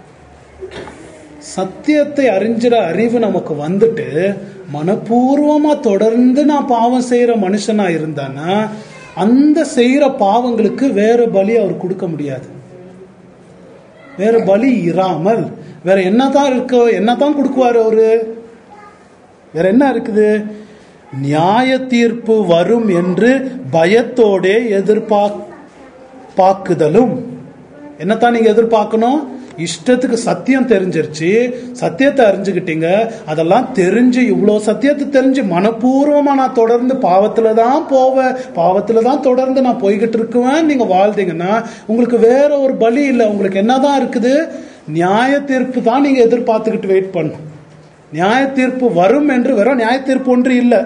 சத்தியத்தை அறிஞ்சிற அறிவு நமக்கு வந்துட்டு மனப்பூர்வமா தொடர்ந்து நான் பாவம் செய்யற மனுஷனா இருந்தானா அந்த செய்யற பாவங்களுக்கு வேற பலி அவர் கொடுக்க முடியாது வேற பலி இராமல் வேற என்னதான் இருக்கு என்னதான் கொடுக்குவாரு அவரு வேற என்ன இருக்குது நியாய தீர்ப்பு வரும் என்று பயத்தோடே எதிர்பார்க் பார்க்குதலும் என்னத்தான் நீங்க எதிர்பார்க்கணும் இஷ்டத்துக்கு சத்தியம் தெரிஞ்சிருச்சு சத்தியத்தை அறிஞ்சுக்கிட்டீங்க அதெல்லாம் தெரிஞ்சு இவ்வளோ சத்தியத்தை தெரிஞ்சு மனப்பூர்வமா நான் தொடர்ந்து பாவத்துல தான் போவேன் பாவத்துல தான் தொடர்ந்து நான் போய்கிட்டு இருக்குவேன் நீங்க வாழ்ந்தீங்கன்னா உங்களுக்கு வேற ஒரு பலி இல்லை உங்களுக்கு என்னதான் இருக்குது நியாய தீர்ப்பு தான் நீங்க எதிர்பார்த்துக்கிட்டு வெயிட் பண்ணும் நியாய தீர்ப்பு வரும் என்று வெறும் நியாய தீர்ப்பு ஒன்று இல்லை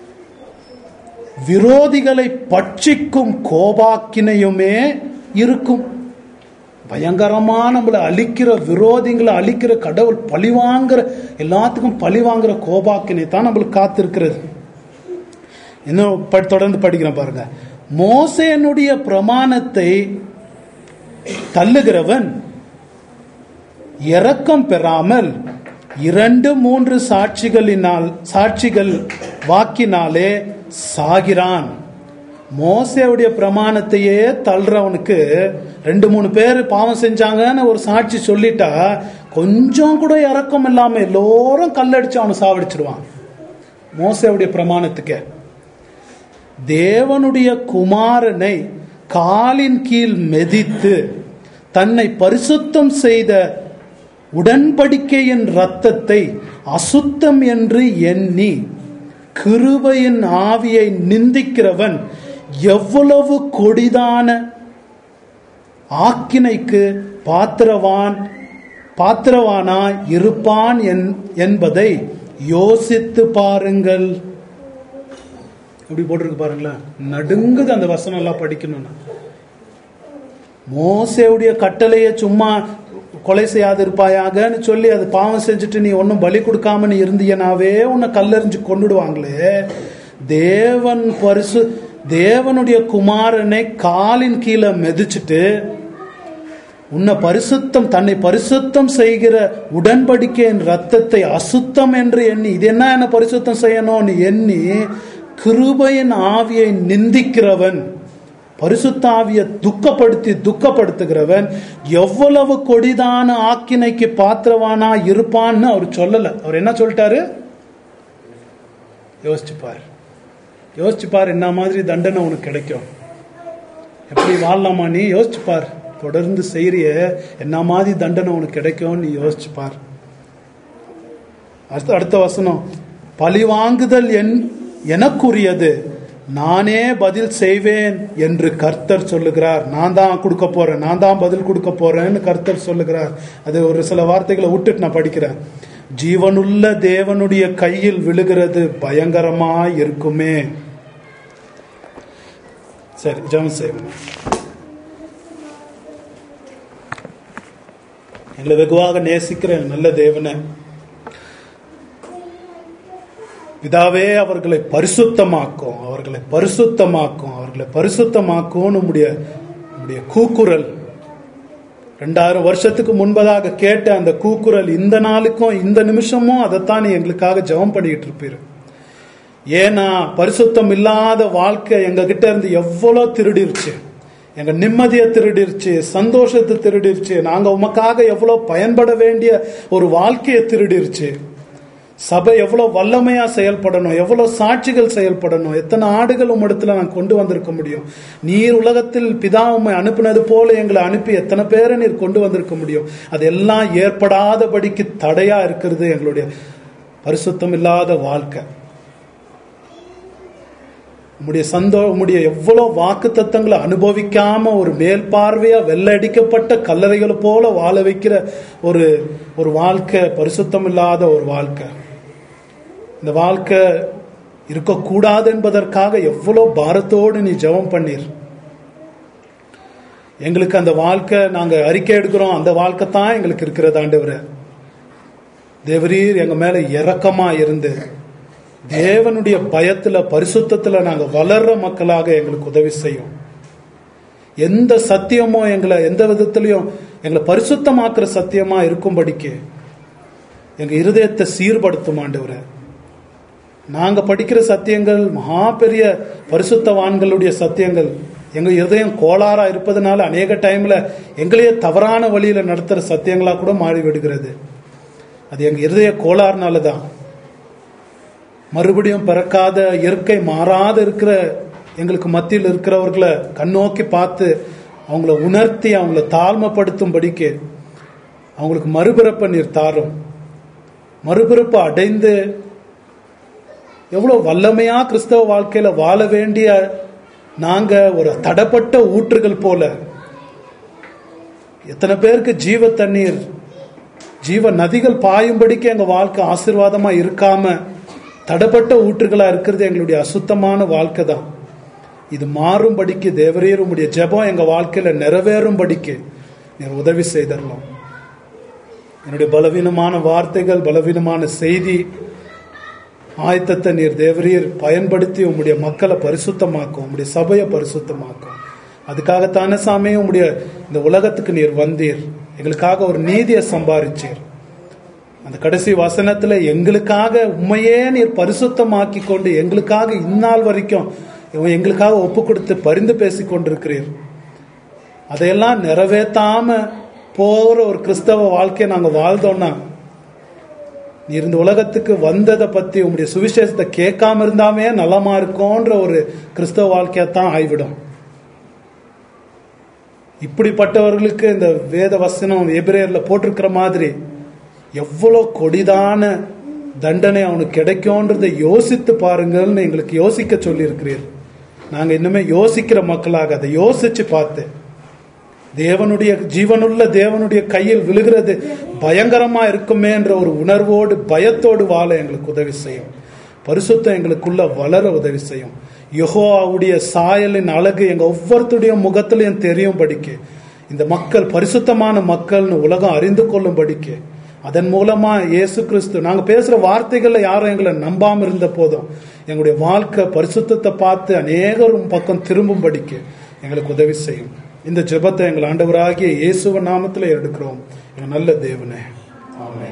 விரோதிகளை பட்சிக்கும் கோபாக்கினையுமே இருக்கும் பயங்கரமா நம்மளை அழிக்கிற விரோதிகளை அழிக்கிற கடவுள் பழி வாங்குற எல்லாத்துக்கும் பழி வாங்குற கோபாக்கினை தான் நம்மளுக்கு காத்திருக்கிறது இன்னும் ப- தொடர்ந்து படிக்கிறேன் பாருங்க மோசேனுடைய பிரமாணத்தை தள்ளுகிறவன் இரக்கம் பெறாமல் இரண்டு மூன்று சாட்சிகளினால் சாட்சிகள் வாக்கினாலே சாகிறான் மோசேவுடைய பிரமாணத்தையே தள்ளுறவனுக்கு ரெண்டு மூணு பேர் பாவம் செஞ்சாங்கன்னு ஒரு சாட்சி சொல்லிட்டா கொஞ்சம் கூட இறக்கம் இல்லாம எல்லோரும் கல்லடிச்சு அவனை சாவடிச்சிருவான் மோசேவுடைய பிரமாணத்துக்கு தேவனுடைய குமாரனை காலின் கீழ் மெதித்து தன்னை பரிசுத்தம் செய்த உடன்படிக்கையின் இரத்தத்தை அசுத்தம் என்று எண்ணி கிருபையின் ஆவியை நிந்திக்கிறவன் எவ்வளவு கொடிதான ஆக்கினைக்கு பாத்திரவான் பாத்திரவானாய் இருப்பான் என்- என்பதை யோசித்து பாருங்கள் எப்படி போட்டிருக்கு பாருங்களேன் நடுங்குது அந்த வசனம் எல்லாம் படிக்கணும்னா மோசேவுடைய கட்டளையை சும்மா கொலை செய்யாது இருப்பாயாகன்னு சொல்லி அது பாவம் செஞ்சுட்டு நீ ஒன்றும் பலி கொடுக்காம நீ இருந்தியனாவே உன்னை கல்லெறிஞ்சு கொண்டுடுவாங்களே தேவன் பரிசு தேவனுடைய குமாரனை காலின் கீழே மிதிச்சிட்டு உன்னை பரிசுத்தம் தன்னை பரிசுத்தம் செய்கிற உடன்படிக்கையின் ரத்தத்தை அசுத்தம் என்று எண்ணி இது என்ன என்ன பரிசுத்தம் செய்யணும்னு எண்ணி கிருபையின் ஆவியை நிந்திக்கிறவன் பரிசுத்த ஆவியை துக்கப்படுத்தி துக்கப்படுத்துகிறவன் எவ்வளவு கொடிதான ஆக்கினைக்கு பாத்திரவானா இருப்பான்னு அவர் சொல்லல அவர் என்ன சொல்லிட்டாரு யோசிச்சு பாரு யோசிச்சு பாரு என்ன மாதிரி தண்டனை உனக்கு கிடைக்கும் எப்படி வாழலாமா நீ யோசிச்சு பார் தொடர்ந்து செய்யறிய என்ன மாதிரி தண்டனை உனக்கு கிடைக்கும் நீ யோசிச்சு பார் அடுத்த அடுத்த வசனம் பழி வாங்குதல் என் எனக்குரியது நானே பதில் செய்வேன் என்று கர்த்தர் சொல்லுகிறார் நான் தான் கொடுக்க போறேன் நான் தான் பதில் கொடுக்க போறேன்னு கர்த்தர் சொல்லுகிறார் அது ஒரு சில வார்த்தைகளை விட்டுட்டு நான் படிக்கிறேன் ஜீவனுள்ள தேவனுடைய கையில் விழுகிறது பயங்கரமா இருக்குமே சரி ஜெபம் செய்வோம் எங்களை வெகுவாக நேசிக்கிற நல்ல தேவனை பிதாவே அவர்களை பரிசுத்தமாக்கும் அவர்களை பரிசுத்தமாக்கும் அவர்களை பரிசுத்தமாக்கும் நம்முடைய நம்முடைய கூக்குரல் ரெண்டாயிரம் வருஷத்துக்கு முன்பதாக கேட்ட அந்த கூக்குரல் இந்த நாளுக்கும் இந்த நிமிஷமும் அதைத்தான் நீ எங்களுக்காக ஜெபம் பண்ணிக்கிட்டு இருப்பீர் ஏன்னா பரிசுத்தம் இல்லாத வாழ்க்கை எங்க கிட்ட இருந்து எவ்வளோ திருடிருச்சு எங்க நிம்மதியை திருடிருச்சு சந்தோஷத்தை திருடிருச்சு நாங்க உமக்காக எவ்வளவு பயன்பட வேண்டிய ஒரு வாழ்க்கையை திருடிருச்சு சபை எவ்வளவு வல்லமையா செயல்படணும் எவ்வளவு சாட்சிகள் செயல்படணும் எத்தனை ஆடுகள் உம்மிடத்துல நான் கொண்டு வந்திருக்க முடியும் நீர் உலகத்தில் பிதா உம்மை அனுப்பினது போல எங்களை அனுப்பி எத்தனை பேரை நீர் கொண்டு வந்திருக்க முடியும் அதெல்லாம் ஏற்படாதபடிக்கு தடையா இருக்கிறது எங்களுடைய பரிசுத்தம் இல்லாத வாழ்க்கை உம்முடைய சந்தோ உம்முடைய எவ்வளவு வாக்கு தத்தங்களை அனுபவிக்காம ஒரு மேல் பார்வையா வெள்ளடிக்கப்பட்ட கல்லறைகளை போல வாழ வைக்கிற ஒரு ஒரு வாழ்க்கை பரிசுத்தம் இல்லாத ஒரு வாழ்க்கை இந்த வாழ்க்கை இருக்கக்கூடாது என்பதற்காக எவ்வளவு பாரத்தோடு நீ ஜெபம் பண்ணீர் எங்களுக்கு அந்த வாழ்க்கை நாங்க அறிக்கை எடுக்கிறோம் அந்த வாழ்க்கை தான் எங்களுக்கு இருக்கிறது ஆண்டவரே தேவரீர் எங்க மேல இரக்கமா இருந்து தேவனுடைய பயத்துல பரிசுத்தத்துல நாங்க வளர்ற மக்களாக எங்களுக்கு உதவி செய்யும் எந்த சத்தியமோ எங்களை எந்த விதத்திலையும் எங்களை பரிசுத்தமாக்குற சத்தியமா இருக்கும்படிக்கு எங்க இருதயத்தை சீர்படுத்தும் ஆண்டவரே நாங்க படிக்கிற சத்தியங்கள் மகா பெரிய பரிசுத்தவான்களுடைய சத்தியங்கள் எங்க இருதயம் கோளாறா இருப்பதனால அநேக டைம்ல எங்களையே தவறான வழியில நடத்துற சத்தியங்களா கூட மாறி விடுகிறது அது எங்க இருதய கோளாறுனால தான் மறுபடியும் பிறக்காத இயற்கை மாறாத இருக்கிற எங்களுக்கு மத்தியில் இருக்கிறவர்களை கண்ணோக்கி பார்த்து அவங்கள உணர்த்தி அவங்கள தாழ்மைப்படுத்தும்படிக்கு அவங்களுக்கு மறுபிறப்ப நீர் தாரும் மறுபிறப்பு அடைந்து எவ்வளவு வல்லமையா கிறிஸ்தவ வாழ்க்கையில வாழ வேண்டிய நாங்க ஒரு தடப்பட்ட ஊற்றுகள் போல எத்தனை பேருக்கு ஜீவ தண்ணீர் ஜீவ நதிகள் பாயும்படிக்கு எங்க வாழ்க்கை ஆசீர்வாதமா இருக்காம தடப்பட்ட ஊற்றுகளா இருக்கிறது எங்களுடைய அசுத்தமான வாழ்க்கை தான் இது மாறும்படிக்கு தேவரீர் உம்முடைய ஜெபம் எங்க வாழ்க்கையில நிறைவேறும்படிக்கு நீர் உதவி செய்தரலாம் என்னுடைய பலவீனமான வார்த்தைகள் பலவீனமான செய்தி ஆயத்தத்தை நீர் தேவரீர் பயன்படுத்தி உம்முடைய மக்களை பரிசுத்தமாக்கும் உம்முடைய சபையை பரிசுத்தமாக்கும் அதுக்காகத்தானே சாமி உம்முடைய இந்த உலகத்துக்கு நீர் வந்தீர் எங்களுக்காக ஒரு நீதியை சம்பாரிச்சீர் அந்த கடைசி வசனத்துல எங்களுக்காக உண்மையே நீர் பரிசுத்தமாக்கி கொண்டு எங்களுக்காக இந்நாள் வரைக்கும் இவன் எங்களுக்காக ஒப்பு கொடுத்து பரிந்து பேசி கொண்டிருக்கிறீர் அதையெல்லாம் நிறைவேற்றாம போற ஒரு கிறிஸ்தவ வாழ்க்கையை நாங்க வாழ்ந்தோம்னா நீர் இந்த உலகத்துக்கு வந்ததை பத்தி உங்களுடைய சுவிசேஷத்தை கேட்காம இருந்தாமே நலமா இருக்கும்ன்ற ஒரு கிறிஸ்தவ வாழ்க்கையத்தான் ஆய்விடும் இப்படிப்பட்டவர்களுக்கு இந்த வேத வசனம் எபிரேயர்ல போட்டிருக்கிற மாதிரி எவ்வளவு கொடிதான தண்டனை அவனுக்கு கிடைக்கும்ன்றதை யோசித்து பாருங்கள்னு எங்களுக்கு யோசிக்க சொல்லி இருக்கிறீர் நாங்க இன்னுமே யோசிக்கிற மக்களாக அதை யோசிச்சு பார்த்து தேவனுடைய ஜீவனுள்ள தேவனுடைய கையில் விழுகிறது பயங்கரமா இருக்குமே என்ற ஒரு உணர்வோடு பயத்தோடு வாழ எங்களுக்கு உதவி செய்யும் பரிசுத்தம் எங்களுக்குள்ள வளர உதவி செய்யும் யெகோவாவுடைய சாயலின் அழகு எங்க ஒவ்வொருத்தருடைய முகத்திலையும் தெரியும் படிக்க இந்த மக்கள் பரிசுத்தமான மக்கள்னு உலகம் அறிந்து கொள்ளும் படிக்க அதன் மூலமா இயேசு கிறிஸ்து நாங்க பேசுற வார்த்தைகள்ல யாரும் எங்களை நம்பாம இருந்த போதும் எங்களுடைய வாழ்க்கை பரிசுத்தத்தை பார்த்து அநேகரும் பக்கம் திரும்பும் படிக்க எங்களுக்கு உதவி செய்யும் இந்த ஜெபத்தை எங்கள் ஆண்டவராகிய இயேசுவ நாமத்துல எடுக்கிறோம் எங்க நல்ல தேவனே ஆமென்